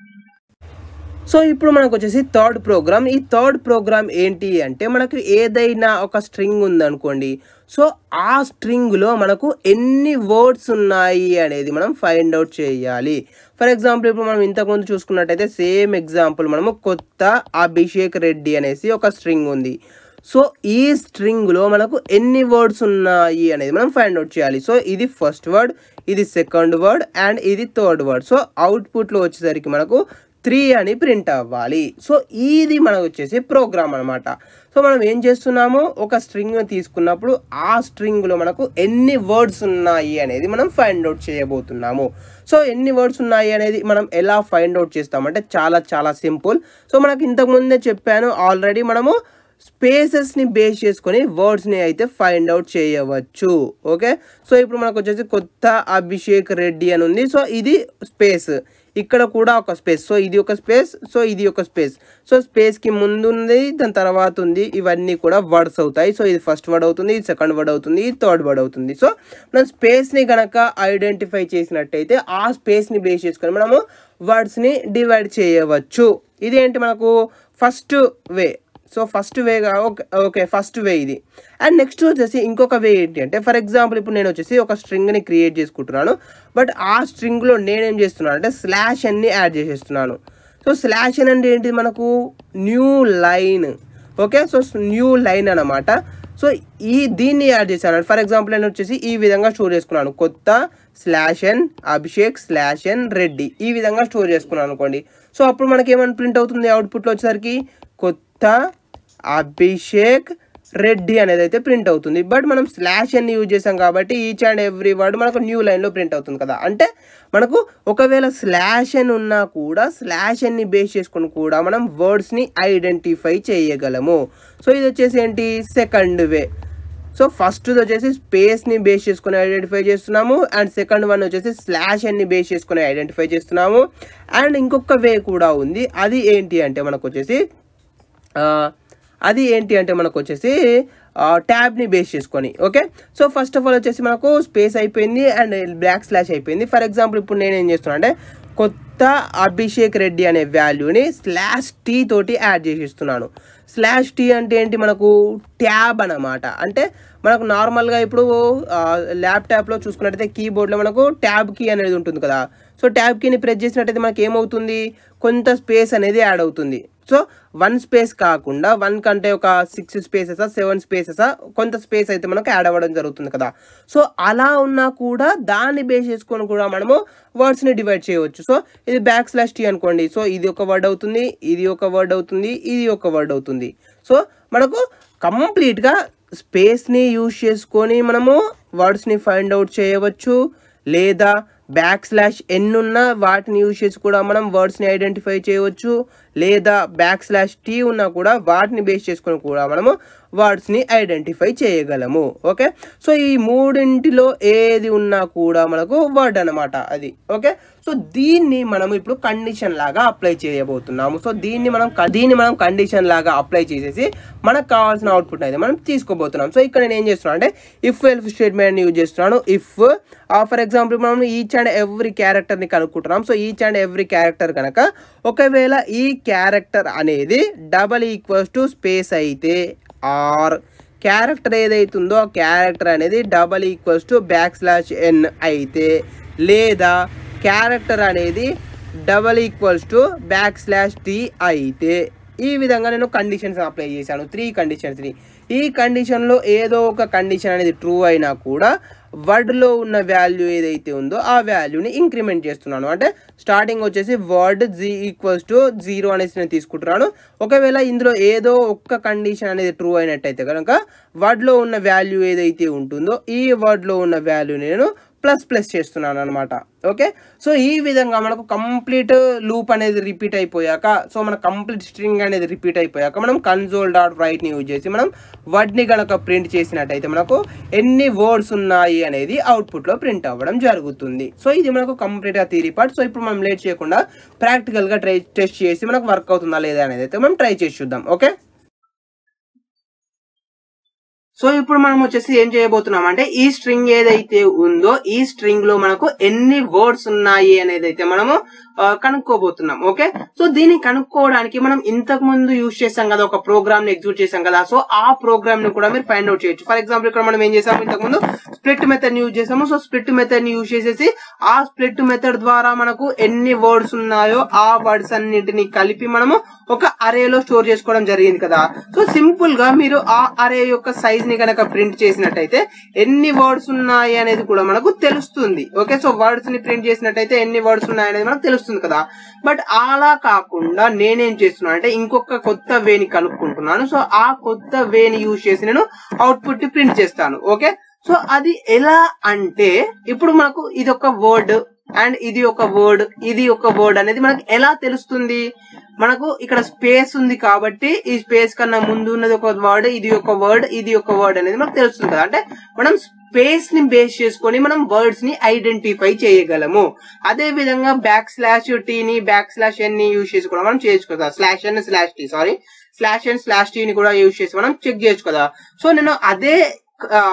సో ఇప్పుడు మనకు వచ్చేసి థర్డ్ ప్రోగ్రామ్ ఈ థర్డ్ ప్రోగ్రామ్ ఏంటి అంటే మనకు ఏదైనా ఒక స్ట్రింగ్ ఉందనుకోండి సో ఆ స్ట్రింగ్లో మనకు ఎన్ని వర్డ్స్ ఉన్నాయి అనేది మనం ఫైండ్ అవుట్ చేయాలి ఫర్ ఎగ్జాంపుల్ ఇప్పుడు మనం ఇంతకుముందు చూసుకున్నట్టయితే సేమ్ ఎగ్జాంపుల్ మనము కొత్త అభిషేక్ రెడ్డి అనేసి ఒక స్ట్రింగ్ ఉంది సో ఈ స్ట్రింగ్లో మనకు ఎన్ని వర్డ్స్ ఉన్నాయి అనేది మనం ఫైండ్ అవుట్ చేయాలి సో ఇది ఫస్ట్ వర్డ్ ఇది సెకండ్ వర్డ్ అండ్ ఇది థర్డ్ వర్డ్ సో అవుట్పుట్లో వచ్చేసరికి మనకు త్రీ అని ప్రింట్ అవ్వాలి సో ఇది మనకు వచ్చేసి ప్రోగ్రామ్ అనమాట సో మనం ఏం చేస్తున్నాము ఒక స్ట్రింగ్ తీసుకున్నప్పుడు ఆ స్ట్రింగ్లో మనకు ఎన్ని వర్డ్స్ ఉన్నాయి అనేది మనం ఫైండ్ అవుట్ చేయబోతున్నాము సో ఎన్ని వర్డ్స్ ఉన్నాయి అనేది మనం ఎలా ఫైండ్ అవుట్ చేస్తామంటే చాలా చాలా సింపుల్ సో మనకు ఇంతకుముందే చెప్పాను ఆల్రెడీ మనము స్పేసెస్ని బేస్ చేసుకొని వర్డ్స్ని అయితే ఫైండ్ అవుట్ చేయవచ్చు ఓకే సో ఇప్పుడు మనకు వచ్చేసి కొత్త అభిషేక్ రెడ్డి అని ఉంది సో ఇది స్పేస్ ఇక్కడ కూడా ఒక స్పేస్ సో ఇది ఒక స్పేస్ సో ఇది ఒక స్పేస్ సో స్పేస్కి ముందు ఉంది దాని తర్వాత ఉంది ఇవన్నీ కూడా వర్డ్స్ అవుతాయి సో ఇది ఫస్ట్ వర్డ్ అవుతుంది ఇది సెకండ్ వర్డ్ అవుతుంది ఇది థర్డ్ వర్డ్ అవుతుంది సో మనం స్పేస్ని కనుక ఐడెంటిఫై చేసినట్టయితే ఆ స్పేస్ని బేస్ చేసుకొని మనము వర్డ్స్ని డివైడ్ చేయవచ్చు ఇదేంటి మనకు ఫస్ట్ వే సో ఫస్ట్ వేగా ఓకే ఓకే ఫస్ట్ వే ఇది అండ్ నెక్స్ట్ వచ్చేసి ఇంకొక వే ఏంటి అంటే ఫర్ ఎగ్జాంపుల్ ఇప్పుడు నేను వచ్చేసి ఒక స్ట్రింగ్ని క్రియేట్ చేసుకుంటున్నాను బట్ ఆ స్ట్రింగ్లో నేనేం చేస్తున్నాను అంటే స్లాష్ అన్ని యాడ్ చేసేస్తున్నాను సో స్లాష్ అని అంటే ఏంటి మనకు new line okay so new line అనమాట సో ఈ దీన్ని యాడ్ చేశాను ఫర్ ఎగ్జాంపుల్ నేను వచ్చేసి ఈ విధంగా స్టోర్ చేసుకున్నాను కొత్త slash N Abhishek slash N Reddy ఈ విధంగా స్టోర్ చేసుకున్నాను అనుకోండి సో అప్పుడు మనకి ఏమైనా ప్రింట్ అవుతుంది అవుట్పుట్లో వచ్చేసరికి కొత్త అభిషేక్ రెడ్డి అనేది అయితే ప్రింట్ అవుతుంది బట్ మనం స్లాష్ అని యూజ్ చేసాం కాబట్టి ఈచ్ అండ్ ఎవ్రీ వర్డ్ మనకు న్యూ లైన్లో ప్రింట్ అవుతుంది కదా అంటే మనకు ఒకవేళ స్లాష్ అని ఉన్నా కూడా స్లాష్ అని బేస్ చేసుకుని కూడా మనం వర్డ్స్ని ఐడెంటిఫై చేయగలము సో ఇది వచ్చేసి ఏంటి సెకండ్ వే సో ఫస్ట్ వచ్చేసి స్పేస్ని బేస్ చేసుకుని ఐడెంటిఫై చేస్తున్నాము అండ్ సెకండ్ వన్ వచ్చేసి స్లాష్ అన్ని బేస్ చేసుకుని ఐడెంటిఫై చేస్తున్నాము అండ్ ఇంకొక వే కూడా ఉంది అది ఏంటి అంటే మనకు వచ్చేసి ఆ, అది ఏంటి అంటే మనకు వచ్చేసి ట్యాబ్ని బేస్ చేసుకొని okay so first of all వచ్చేసి మనకు స్పేస్ అయిపోయింది అండ్ బ్లాక్ స్లాష్ అయిపోయింది ఫర్ ఎగ్జాంపుల్ ఇప్పుడు నేను ఏం చేస్తున్నా అంటే కొత్త అభిషేక్ రెడ్డి అనే వాల్యూని స్లాష్ టీ తోటి యాడ్ చేసిస్తున్నాను స్లాష్ టీ అంటే ఏంటి మనకు ట్యాబ్ అన్నమాట అంటే మనకు నార్మల్గా ఇప్పుడు ల్యాప్టాప్లో చూసుకున్నట్టయితే కీబోర్డ్లో మనకు ట్యాబ్ కీ అనేది ఉంటుంది కదా సో ట్యాబ్ కీని ప్రెస్ చేసినట్టయితే మనకి ఏమవుతుంది కొంత స్పేస్ అనేది యాడ్ అవుతుంది సో వన్ స్పేస్ కాకుండా వన్ కంటే ఒక సిక్స్ స్పేసెసా సెవెన్ స్పేసెసా కొంత స్పేస్ అయితే మనకు యాడ్ అవ్వడం జరుగుతుంది కదా సో అలా ఉన్నా కూడా దాన్ని బేస్ చేసుకొని కూడా మనము వర్డ్స్ని డివైడ్ చేయవచ్చు సో ఇది బ్యాక్ స్లాష్ టీ అనుకోండి సో ఇది ఒక వర్డ్ అవుతుంది ఇది ఒక వర్డ్ అవుతుంది ఇది ఒక వర్డ్ అవుతుంది సో మనకు కంప్లీట్గా స్పేస్ని యూజ్ చేసుకొని మనము వర్డ్స్ని ఫైండ్ అవుట్ చేయవచ్చు లేదా బ్యాక్ స్లాష్ ఎన్ ఉన్న వాటిని యూజ్ చేసి కూడా మనం వర్డ్స్ని ఐడెంటిఫై చేయవచ్చు లేదా బ్యాక్ స్లాష్ టీ ఉన్నా కూడా వాటిని బేస్ చేసుకొని కూడా మనము వర్డ్స్ని ఐడెంటిఫై చేయగలము ఓకే సో ఈ మూడింటిలో ఏది ఉన్నా కూడా మనకు వర్డ్ అనమాట అది ఓకే సో దీన్ని మనం ఇప్పుడు కండిషన్ లాగా అప్లై చేయబోతున్నాము సో దీన్ని మనం దీన్ని మనం కండిషన్ లాగా అప్లై చేసేసి మనకు కావాల్సిన అవుట్పుట్ అయితే మనం తీసుకోబోతున్నాం సో ఇక్కడ నేను ఏం చేస్తున్నాను అంటే ఇఫ్ ఎల్ఫ్ స్టేట్మెంట్ యూజ్ చేస్తున్నాను ఇఫ్ ఫర్ ఎగ్జాంపుల్ మనం ఈచ్ అండ్ ఎవ్రీ క్యారెక్టర్ని కనుక్కుంటున్నాం so each and every character కనుక ఒకవేళ ఈ క్యారెక్టర్ అనేది డబల్ ఈక్వల్స్ టు స్పేస్ అయితే ఆర్ క్యారెక్టర్ ఏదైతుందో ఆ క్యారెక్టర్ అనేది double equals to back slash N అయితే లేదా క్యారెక్టర్ అనేది double equals to back slash T అయితే ఈ విధంగా నేను కండిషన్స్ అప్లై చేశాను త్రీ కండిషన్స్ని ఈ కండిషన్లో ఏదో ఒక కండిషన్ అనేది ట్రూ అయినా కూడా వర్డ్లో ఉన్న వాల్యూ ఏదైతే ఉందో ఆ వాల్యూని ఇంక్రిమెంట్ చేస్తున్నాను అంటే స్టార్టింగ్ వచ్చేసి word G equals to zero అనేసి నేను తీసుకుంటున్నాను ఒకవేళ ఇందులో ఏదో ఒక్క కండిషన్ అనేది ట్రూ అయినట్టయితే కనుక వర్డ్లో ఉన్న వాల్యూ ఏదైతే ఉంటుందో ఈ వర్డ్లో ఉన్న వాల్యూని నేను ప్లస్ ప్లస్ చేస్తున్నాను అనమాట ఓకే సో ఈ విధంగా మనకు కంప్లీట్ లూప్ అనేది రిపీట్ అయిపోయాక సో మన కంప్లీట్ స్ట్రింగ్ అనేది రిపీట్ అయిపోయాక మనం కన్సోల్ డాట్ రైట్ని యూజ్ చేసి మనం వర్డ్ని కనుక ప్రింట్ చేసినట్టయితే మనకు ఎన్ని వర్డ్స్ ఉన్నాయి అనేది అవుట్పుట్లో ప్రింట్ అవ్వడం జరుగుతుంది సో ఇది మనకు కంప్లీట్గా థీరీ పార్ట్ సో ఇప్పుడు మనం లేట్ చేయకుండా ప్రాక్టికల్గా ట్రై టెస్ట్ చేసి మనకు వర్క్ అవుతుందా లేదా అనేది అయితే మనం ట్రై చేసి చూద్దాం ఓకే సో ఇప్పుడు మనం వచ్చేసి ఏం చేయబోతున్నాం అంటే ఈ స్ట్రింగ్ ఏదైతే ఉందో ఈ స్ట్రింగ్ లో మనకు ఎన్ని వర్డ్స్ ఉన్నాయి అనేది అయితే మనము ఆ, కనుక్కోబోతున్నాం ఓకే సో దీన్ని కనుక్కోవడానికి మనం ఇంతకు ముందు యూజ్ చేసాం కదా ఒక ప్రోగ్రామ్ ని ఎగ్జిక్యూట్ చేసాం కదా సో ఆ ప్రోగ్రామ్ ని కూడా మీరు ఫైండ్ అవుట్ చేయొచ్చు ఫర్ ఎగ్జాంపుల్ ఇక్కడ మనం ఏం చేసాము ఇంతకు ముందు స్ప్లిట్ మెథడ్ ని యూజ్ చేసాము సో స్ప్లిట్ మెథడ్ ని యూజ్ చేసేసి ఆ స్ప్లిట్ మెథడ్ ద్వారా మనకు ఎన్ని వర్డ్స్ ఉన్నాయో ఆ వర్డ్స్ అన్నింటిని కలిపి మనము ఒక అరేలో స్టోర్ చేసుకోవడం జరిగింది కదా సో సింపుల్ గా మీరు ఆ అరే యొక్క సైజ్ ని కనుక ప్రింట్ చేసినట్టయితే ఎన్ని వర్డ్స్ ఉన్నాయి అనేది కూడా మనకు తెలుస్తుంది ఓకే సో వర్డ్స్ ని ప్రింట్ చేసినట్టయితే ఎన్ని వర్డ్స్ ఉన్నాయి అనేది మనకు తెలుస్తుంది కదా బట్ అలా కాకుండా నేనేం చేస్తున్నాను అంటే ఇంకొక కొత్త వేని కనుక్కుంటున్నాను సో ఆ కొత్త వేని యూజ్ చేసి నేను అవుట్పుట్ ని ప్రింట్ చేస్తాను ఓకే సో అది ఎలా అంటే ఇప్పుడు మనకు ఇది ఒక వర్డ్ అండ్ ఇది ఒక వర్డ్ ఇది ఒక వర్డ్ అనేది మనకు ఎలా తెలుస్తుంది మనకు ఇక్కడ స్పేస్ ఉంది కాబట్టి ఈ స్పేస్ కన్నా ముందు ఉన్నది ఒక వర్డ్ ఇది ఒక వర్డ్ ఇది ఒక వర్డ్ అనేది మనకు తెలుస్తుంది కదా అంటే మనం స్పేస్ ని బేస్ చేసుకొని మనం వర్డ్స్ ని ఐడెంటిఫై చేయగలము అదే విధంగా బ్యాక్ స్లాష్ టీ ని బ్యాక్ స్లాష్ ఎన్ ని యూజ్ చేసి కూడా మనం చేయొచ్చు కదా slash N slash T sorry slash N slash T ని కూడా యూజ్ చేసి మనం చెక్ చేయొచ్చు కదా సో నేను అదే ఆ,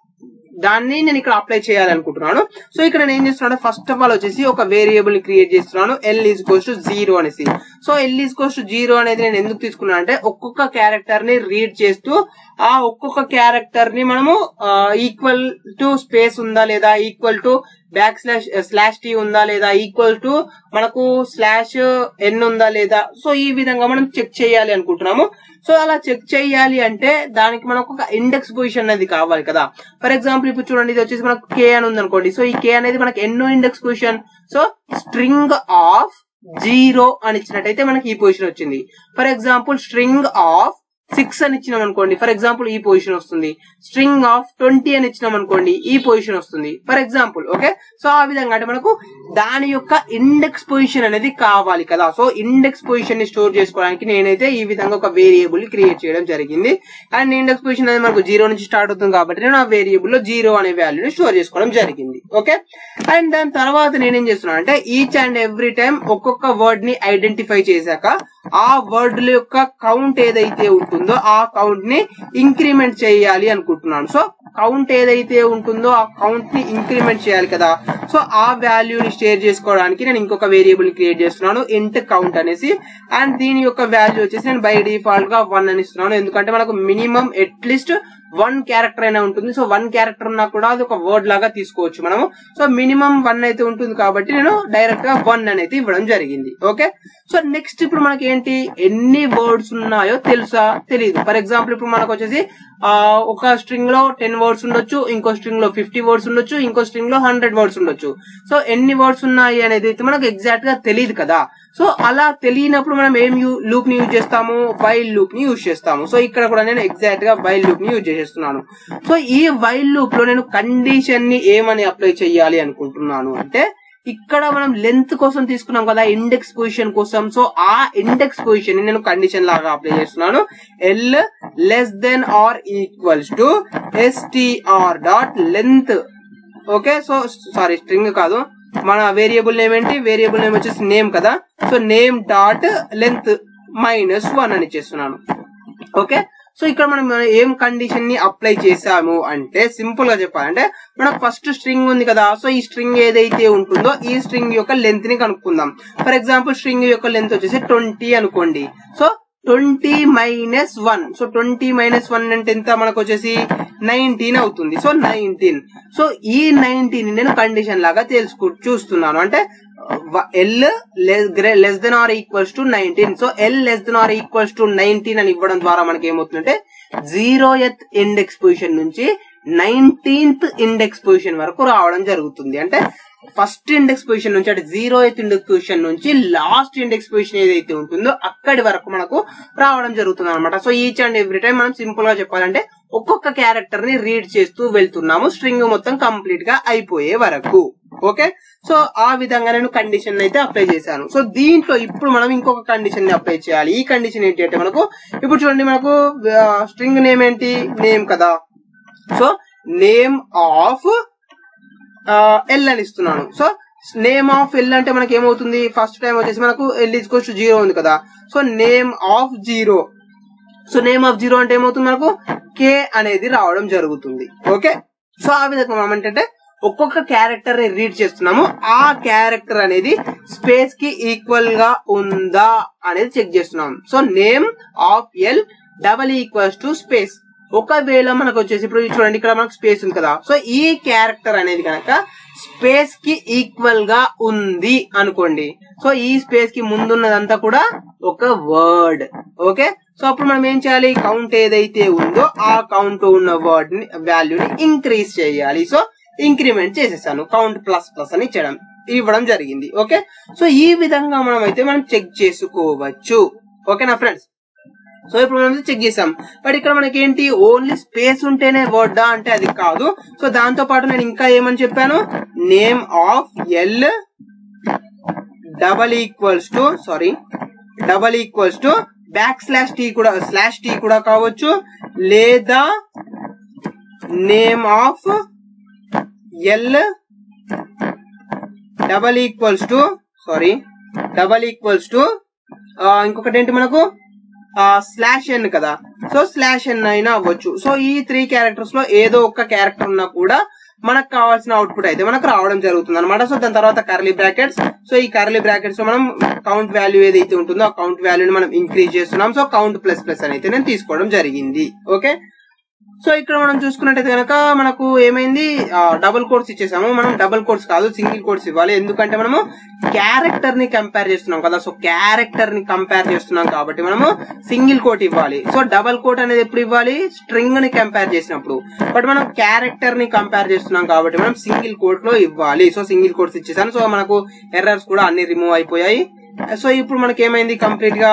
దాన్ని నేను ఇక్కడ అప్లై చేయాలనుకుంటున్నాను సో ఇక్కడ నేను ఏం చేస్తున్నాను ఫస్ట్ ఆఫ్ ఆల్ వచ్చేసి ఒక వేరియబుల్ ని క్రియేట్ చేస్తున్నాను L is equals to zero అనేసి so L is equals to zero అనేది నేను ఎందుకు తీసుకున్నాను అంటే ఒక్కొక్క క్యారెక్టర్ ని రీడ్ చేస్తూ ఆ ఒక్కొక్క క్యారెక్టర్ ని మనము ఈక్వల్ టు స్పేస్ ఉందా లేదా equal to back slash slash T ఉందా లేదా ఈక్వల్ టు మనకు స్లాష్ ఎన్ ఉందా లేదా సో ఈ విధంగా మనం చెక్ చేయాలి అనుకుంటున్నాము సో అలా చెక్ చేయాలి అంటే దానికి మనకు ఒక ఇండెక్స్ పొజిషన్ అనేది కావాలి కదా ఫర్ ఎగ్జాంపుల్ ఇప్పుడు చూడండి ఇది వచ్చేసి మనకు కే అని ఉంది అనుకోండి సో ఈ కే అనేది మనకు ఎన్నో index position so string of zero అని ఇచ్చినట్టయితే మనకి ఈ పొజిషన్ వచ్చింది for example string of six అని ఇచ్చినాం అనుకోండి ఫర్ ఎగ్జాంపుల్ ఈ పొజిషన్ వస్తుంది స్ట్రింగ్ ఆఫ్ ట్వంటీ అని ఇచ్చినాం అనుకోండి ఈ పొజిషన్ వస్తుంది ఫర్ ఎగ్జాంపుల్ ఓకే సో ఆ విధంగా అంటే మనకు దాని యొక్క ఇండెక్స్ పొజిషన్ అనేది కావాలి కదా సో ఇండెక్స్ పొజిషన్ ని స్టోర్ చేసుకోవడానికి నేనైతే ఈ విధంగా ఒక వేరియబుల్ క్రియేట్ చేయడం జరిగింది అండ్ ఇండెక్స్ పొజిషన్ అనేది మనకు జీరో నుంచి స్టార్ట్ అవుతుంది కాబట్టి నేను ఆ వేరియబుల్ లో జీరో అనే వాల్యూని స్టోర్ చేసుకోవడం జరిగింది ఓకే అండ్ దాని తర్వాత నేనేం చేస్తున్నాను అంటే ఈచ్ అండ్ ఎవ్రీ టైం ఒక్కొక్క వర్డ్ ని ఐడెంటిఫై చేశాక ఆ వర్డ్ యొక్క కౌంట్ ఏదైతే ఉంటుందో ఆ కౌంట్ ని ఇంక్రిమెంట్ చేయాలి అనుకుంటున్నాను సో కౌంట్ ఏదైతే ఉంటుందో ఆ కౌంట్ ని ఇంక్రిమెంట్ చేయాలి కదా సో ఆ వాల్యూని షేర్ చేసుకోవడానికి నేను ఇంకొక వేరియబుల్ క్రియేట్ చేస్తున్నాను ఇంట్ కౌంట్ అనేసి అండ్ దీని యొక్క వాల్యూ వచ్చేసి నేను బై డిఫాల్ట్ గా వన్ అని ఇస్తున్నాను ఎందుకంటే మనకు మినిమం అట్లీస్ట్ వన్ క్యారెక్టర్ అయినా ఉంటుంది సో వన్ క్యారెక్టర్ ఉన్నా కూడా అది ఒక వర్డ్ లాగా తీసుకోవచ్చు మనము సో మినిమం వన్ అయితే ఉంటుంది కాబట్టి నేను డైరెక్ట్ గా వన్ అనేది ఇవ్వడం జరిగింది ఓకే సో నెక్స్ట్ ఇప్పుడు మనకి ఏంటి ఎన్ని వర్డ్స్ ఉన్నాయో తెలుసా తెలియదు ఫర్ ఎగ్జాంపుల్ ఇప్పుడు మనకు వచ్చేసి ఆ, ఒక స్ట్రింగ్ లో టెన్ వర్డ్స్ ఉండొచ్చు ఇంకో స్ట్రింగ్ లో ఫిఫ్టీ వర్డ్స్ ఉండొచ్చు ఇంకో స్ట్రింగ్ లో హండ్రెడ్ వర్డ్స్ ఉండొచ్చు సో ఎన్ని వర్డ్స్ ఉన్నాయి అనేది అయితే మనకు ఎగ్జాక్ట్ గా తెలియదు కదా సో అలా తెలియనప్పుడు మనం ఏం లూప్ ని యూజ్ చేస్తాము వైల్ లూప్ ని యూజ్ చేస్తాము సో ఇక్కడ కూడా నేను ఎగ్జాక్ట్ గా వైల్ లూప్ ని యూజ్ చేసేస్తున్నాను సో ఈ వైల్ లూప్ లో నేను కండిషన్ ని ఏమని అప్లై చేయాలి అనుకుంటున్నాను అంటే ఇక్కడ మనం లెంత్ కోసం తీసుకున్నాం కదా ఇండెక్స్ పొజిషన్ కోసం సో ఆ ఇండెక్స్ పొజిషన్ నేను కండిషన్ లాగా అప్లై చేస్తున్నాను L less than or equals to STR dot length okay so sorry string కాదు మన వేరియబుల్ నేమ్ ఏంటి వేరియబుల్ నేమ్ వచ్చేసి నేమ్ కదా so name dot length minus one అని చేస్తున్నాను ఓకే సో ఇక్కడ మనం ఏం కండిషన్ ని అప్లై చేసాము అంటే సింపుల్ గా చెప్పాలంటే మనకు ఫస్ట్ స్ట్రింగ్ ఉంది కదా సో ఈ స్ట్రింగ్ ఏదైతే ఉంటుందో ఈ స్ట్రింగ్ యొక్క లెంత్ ని కనుక్కుందాం ఫర్ ఎగ్జాంపుల్ స్ట్రింగ్ యొక్క లెంత్ వచ్చేసి ట్వంటీ అనుకోండి so twenty minus one so twenty minus one అంటే ఎంత మనకు వచ్చేసి నైన్టీన్ అవుతుంది సో నైన్టీన్ సో ఈ నైన్టీన్ నేను కండిషన్ లాగా తెలుసుకు చూస్తున్నాను అంటే L less than or equals to nineteen so L less than or equals to nineteen అని ఇవ్వడం ద్వారా మనకి ఏమవుతుందంటే జీరో ఎత్ ఇండెక్స్ పొజిషన్ నుంచి నైన్టీన్త్ ఇండెక్స్ పొజిషన్ వరకు రావడం జరుగుతుంది అంటే ఫస్ట్ ఇండెక్స్ పొజిషన్ నుంచి అంటే జీరో ఎయిత్ ఇండెక్స్ పొజిషన్ నుంచి లాస్ట్ ఇండెక్స్ పొజిషన్ ఏదైతే ఉంటుందో అక్కడి వరకు మనకు రావడం జరుగుతుంది అనమాట so each and every time మనం సింపుల్ గా చెప్పాలంటే ఒక్కొక్క క్యారెక్టర్ ని రీడ్ చేస్తూ వెళ్తున్నాము స్ట్రింగ్ మొత్తం కంప్లీట్ గా అయిపోయే వరకు ఓకే సో ఆ విధంగా నేను కండిషన్ అయితే అప్లై చేశాను సో దీంట్లో ఇప్పుడు మనం ఇంకొక కండిషన్ ని అప్లై చేయాలి ఈ కండిషన్ ఏంటి అంటే మనకు ఇప్పుడు చూడండి మనకు స్ట్రింగ్ నేమ్ ఏంటి నేమ్ కదా సో నేమ్ ఆఫ్ ఎల్ అని ఇస్తున్నాను సో నేమ్ ఆఫ్ ఎల్ అంటే మనకి ఏమవుతుంది ఫస్ట్ టైం వచ్చేసి మనకు ఎల్ ఈజ్ టు జీరో ఉంది కదా so name of zero so name of zero అంటే ఏమవుతుంది మనకు కే అనేది రావడం జరుగుతుంది ఓకే సో ఆ విధంగా మనం ఏంటంటే ఒక్కొక్క క్యారెక్టర్ ని రీడ్ చేస్తున్నాము ఆ క్యారెక్టర్ అనేది స్పేస్ కి ఈక్వల్ గా ఉందా అనేది చెక్ చేస్తున్నాం so name of L double equals to space ఒకవేళ మనకు వచ్చేసి ఇప్పుడు చూడండి ఇక్కడ మనకు స్పేస్ ఉంది కదా సో ఈ క్యారెక్టర్ అనేది కనుక స్పేస్ కి ఈక్వల్ గా ఉంది అనుకోండి సో ఈ స్పేస్ కి ముందున్నదంతా కూడా ఒక వర్డ్ ఓకే సో అప్పుడు మనం ఏం చేయాలి కౌంట్ ఏదైతే ఉందో ఆ కౌంట్ ఉన్న వర్డ్ ని వాల్యూని ఇంక్రీజ్ చేయాలి సో ఇంక్రిమెంట్ చేసేసాను కౌంట్ ప్లస్ ప్లస్ అని ఇచ్చడం ఇవ్వడం జరిగింది ఓకే సో ఈ విధంగా మనం అయితే మనం చెక్ చేసుకోవచ్చు ఓకేనా ఫ్రెండ్స్ సో ఇప్పుడు మనం చెక్ చేసాం బట్ ఇక్కడ మనకి ఏంటి ఓన్లీ స్పేస్ ఉంటేనే వర్డా అంటే అది కాదు సో దాంతో పాటు నేను ఇంకా ఏమని చెప్పాను name of L double equals to sorry double equals to back slash T కూడా స్లాష్ టీ కూడా కావచ్చు లేదా name of L double equals to sorry double equals to ఇంకొకటి ఏంటి మనకు స్లాష్ ఎన్ కదా సో స్లాష్ ఎన్ అయినా అవ్వచ్చు సో ఈ త్రీ క్యారెక్టర్స్ లో ఏదో ఒక క్యారెక్టర్ ఉన్నా కూడా మనకు కావాల్సిన అవుట్పుట్ అయితే మనకు రావడం జరుగుతుంది అనమాట సో దాని తర్వాత కర్లీ బ్రాకెట్స్ సో ఈ కర్లీ బ్రాకెట్స్ లో మనం కౌంట్ వాల్యూ ఏదైతే ఉంటుందో ఆ కౌంట్ వాల్యూని మనం ఇంక్రీజ్ చేస్తున్నాం సో కౌంట్ ప్లస్ ప్లస్ అని అయితే నేను తీసుకోవడం జరిగింది ఓకే సో ఇక్కడ మనం చూసుకున్నట్టయితే కనుక మనకు ఏమైంది డబుల్ కోడ్స్ ఇచ్చేసాము మనం డబుల్ కోడ్స్ కాదు సింగిల్ కోడ్స్ ఇవ్వాలి ఎందుకంటే మనము క్యారెక్టర్ ని కంపేర్ చేస్తున్నాం కదా సో క్యారెక్టర్ ని కంపేర్ చేస్తున్నాం కాబట్టి మనము సింగిల్ కోట్ ఇవ్వాలి సో డబుల్ కోట్ అనేది ఎప్పుడు ఇవ్వాలి స్ట్రింగ్ ని కంపేర్ చేసినప్పుడు బట్ మనం క్యారెక్టర్ ని కంపేర్ చేస్తున్నాం కాబట్టి మనం సింగిల్ కోట్ లో ఇవ్వాలి సో సింగిల్ కోట్స్ ఇచ్చేసాను సో మనకు ఎర్రర్స్ కూడా అన్ని రిమూవ్ అయిపోయాయి సో ఇప్పుడు మనకి ఏమైంది కంప్లీట్ గా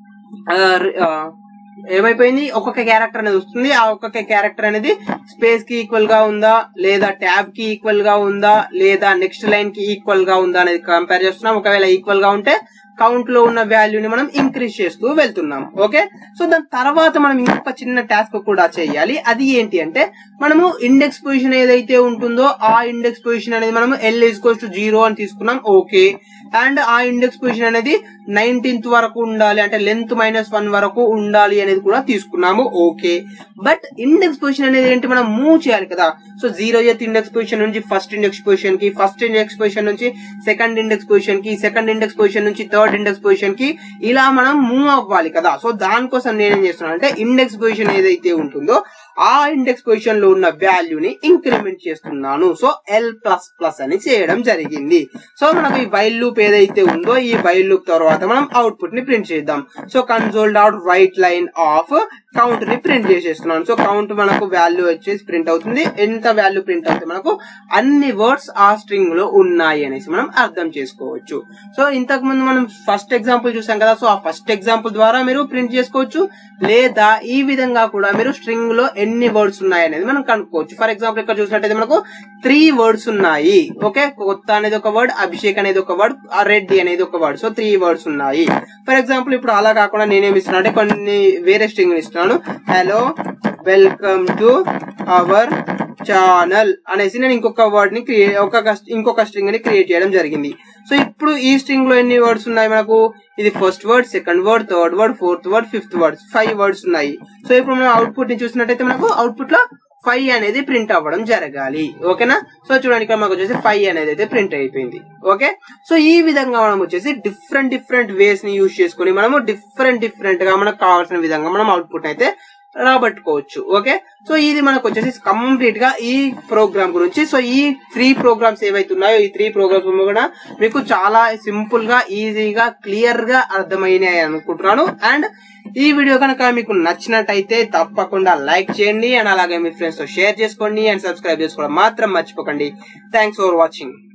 ఏమైపోయింది ఒక్కొక్క క్యారెక్టర్ అనేది వస్తుంది ఆ ఒక్కొక్క క్యారెక్టర్ అనేది స్పేస్ కి ఈక్వల్ గా ఉందా లేదా ట్యాబ్ కి ఈక్వల్ గా ఉందా లేదా నెక్స్ట్ లైన్ కి ఈక్వల్ గా ఉందా అనేది కంపేర్ చేస్తున్నాం ఒకవేళ ఈక్వల్ గా ఉంటే కౌంట్ లో ఉన్న వాల్యూని మనం ఇంక్రీజ్ చేస్తూ వెళ్తున్నాం ఓకే సో దాని తర్వాత మనం ఇంకొక చిన్న టాస్క్ కూడా చేయాలి అది ఏంటి అంటే మనము ఇండెక్స్ పొజిషన్ ఏదైతే ఉంటుందో ఆ ఇండెక్స్ పొజిషన్ అనేది మనం ఎల్ ఈజ్కోస్ టు జీరో అని తీసుకున్నాం ఓకే అండ్ ఆ ఇండెక్స్ పొజిషన్ అనేది నైన్టీన్త్ వరకు ఉండాలి అంటే లెంత్ మైనస్ వన్ వరకు ఉండాలి అనేది కూడా తీసుకున్నాము ఓకే బట్ ఇండెక్స్ పొజిషన్ అనేది ఏంటి మనం మూవ్ చేయాలి కదా so zeroth index position నుంచి ఫస్ట్ ఇండెక్స్ పొజిషన్ కి ఫస్ట్ ఇండెక్స్ పొజిషన్ నుంచి సెకండ్ ఇండెక్స్ పొజిషన్ కి సెకండ్ ఇండెక్స్ పొజిషన్ నుంచి థర్డ్ ఇండెక్స్ పొజిషన్ కి ఇలా మనం మూవ్ అవ్వాలి కదా సో దానికోసం నేనేం చేస్తున్నాను అంటే ఇండెక్స్ పొజిషన్ ఏదైతే ఉంటుందో ఆ ఇండెక్స్ పొజిషన్ లో ఉన్న వాల్యూని ఇంక్రిమెంట్ చేస్తున్నాను సో ఎల్ ప్లస్ ప్లస్ అని చేయడం జరిగింది సో మనకు ఈ వైల్ లూప్ ఏదైతే ఉందో ఈ వైల్ లూప్ తర్వాత మనం అవుట్పుట్ ని ప్రింట్ చేద్దాం so console dot write line of count ని ప్రింట్ చేసేస్తున్నాను సో కౌంట్ మనకు వాల్యూ వచ్చేసి ప్రింట్ అవుతుంది ఎంత వాల్యూ ప్రింట్ అవుతుంది మనకు అన్ని వర్డ్స్ ఆ స్ట్రింగ్ లో ఉన్నాయి అనేసి మనం అర్థం చేసుకోవచ్చు సో ఇంతకు ముందు మనం ఫస్ట్ ఎగ్జాంపుల్ చూసాం కదా సో ఆ ఫస్ట్ ఎగ్జాంపుల్ ద్వారా మీరు ప్రింట్ చేసుకోవచ్చు లేదా ఈ విధంగా కూడా మీరు స్ట్రింగ్ లో ఎన్ని వర్డ్స్ ఉన్నాయి అనేది మనం కనుక్కోవచ్చు ఫర్ ఎగ్జాంపుల్ ఇక్కడ చూసినట్టయితే మనకు త్రీ వర్డ్స్ ఉన్నాయి ఓకే కొత్త అనేది ఒక వర్డ్ అభిషేక్ అనేది ఒక వర్డ్ రెడ్డి అనేది ఒక వర్డ్ సో త్రీ వర్డ్స్ ఉన్నాయి ఫర్ ఎగ్జాంపుల్ ఇప్పుడు అలా కాకుండా నేనేమి ఇస్తున్నా అంటే కొన్ని వేరే స్ట్రింగ్ ఇస్తున్నాను hello welcome to our channel అనేసి నేను ఇంకొక వర్డ్ ని క్రియేట్ ఒక కస్- ఇంకొక స్ట్రింగ్ ని క్రియేట్ చేయడం జరిగింది సో ఇప్పుడు ఈ స్ట్రింగ్ లో ఎన్ని వర్డ్స్ ఉన్నాయి మనకు ఇది first word second word third word fourth word fifth word five words ఉన్నాయి సో ఇప్పుడు మనం అవుట్పుట్ ని చూసినట్టయితే మనకు అవుట్పుట్ లో ఫైవ్ అనేది ప్రింట్ అవ్వడం జరగాలి ఓకేనా సో చూడండి ఇక్కడ మనకు వచ్చేసి ఫైవ్ అనేది అయితే ప్రింట్ అయిపోయింది ఓకే సో ఈ విధంగా మనం వచ్చేసి డిఫరెంట్ డిఫరెంట్ వేస్ ని యూజ్ చేసుకుని మనము డిఫరెంట్ డిఫరెంట్ గా మనకు కావాల్సిన విధంగా మనం అవుట్పుట్ అయితే రాబట్టుకోవచ్చు ఓకే సో ఇది మనకు వచ్చేసి కంప్లీట్ గా ఈ ప్రోగ్రామ్ గురించి సో ఈ త్రీ ప్రోగ్రామ్స్ ఏవైతే ఉన్నాయో ఈ త్రీ ప్రోగ్రామ్స్ కూడా మీకు చాలా సింపుల్ గా ఈజీగా క్లియర్ గా అర్థమైనాయి అనుకుంటున్నాను అండ్ ఈ వీడియో కనుక మీకు నచ్చినట్టయితే తప్పకుండా లైక్ చేయండి అండ్ అలాగే మీ ఫ్రెండ్స్ తో షేర్ చేసుకోండి అండ్ సబ్స్క్రైబ్ చేసుకోవడం మాత్రం మర్చిపోకండి థ్యాంక్స్ ఫర్ వాచింగ్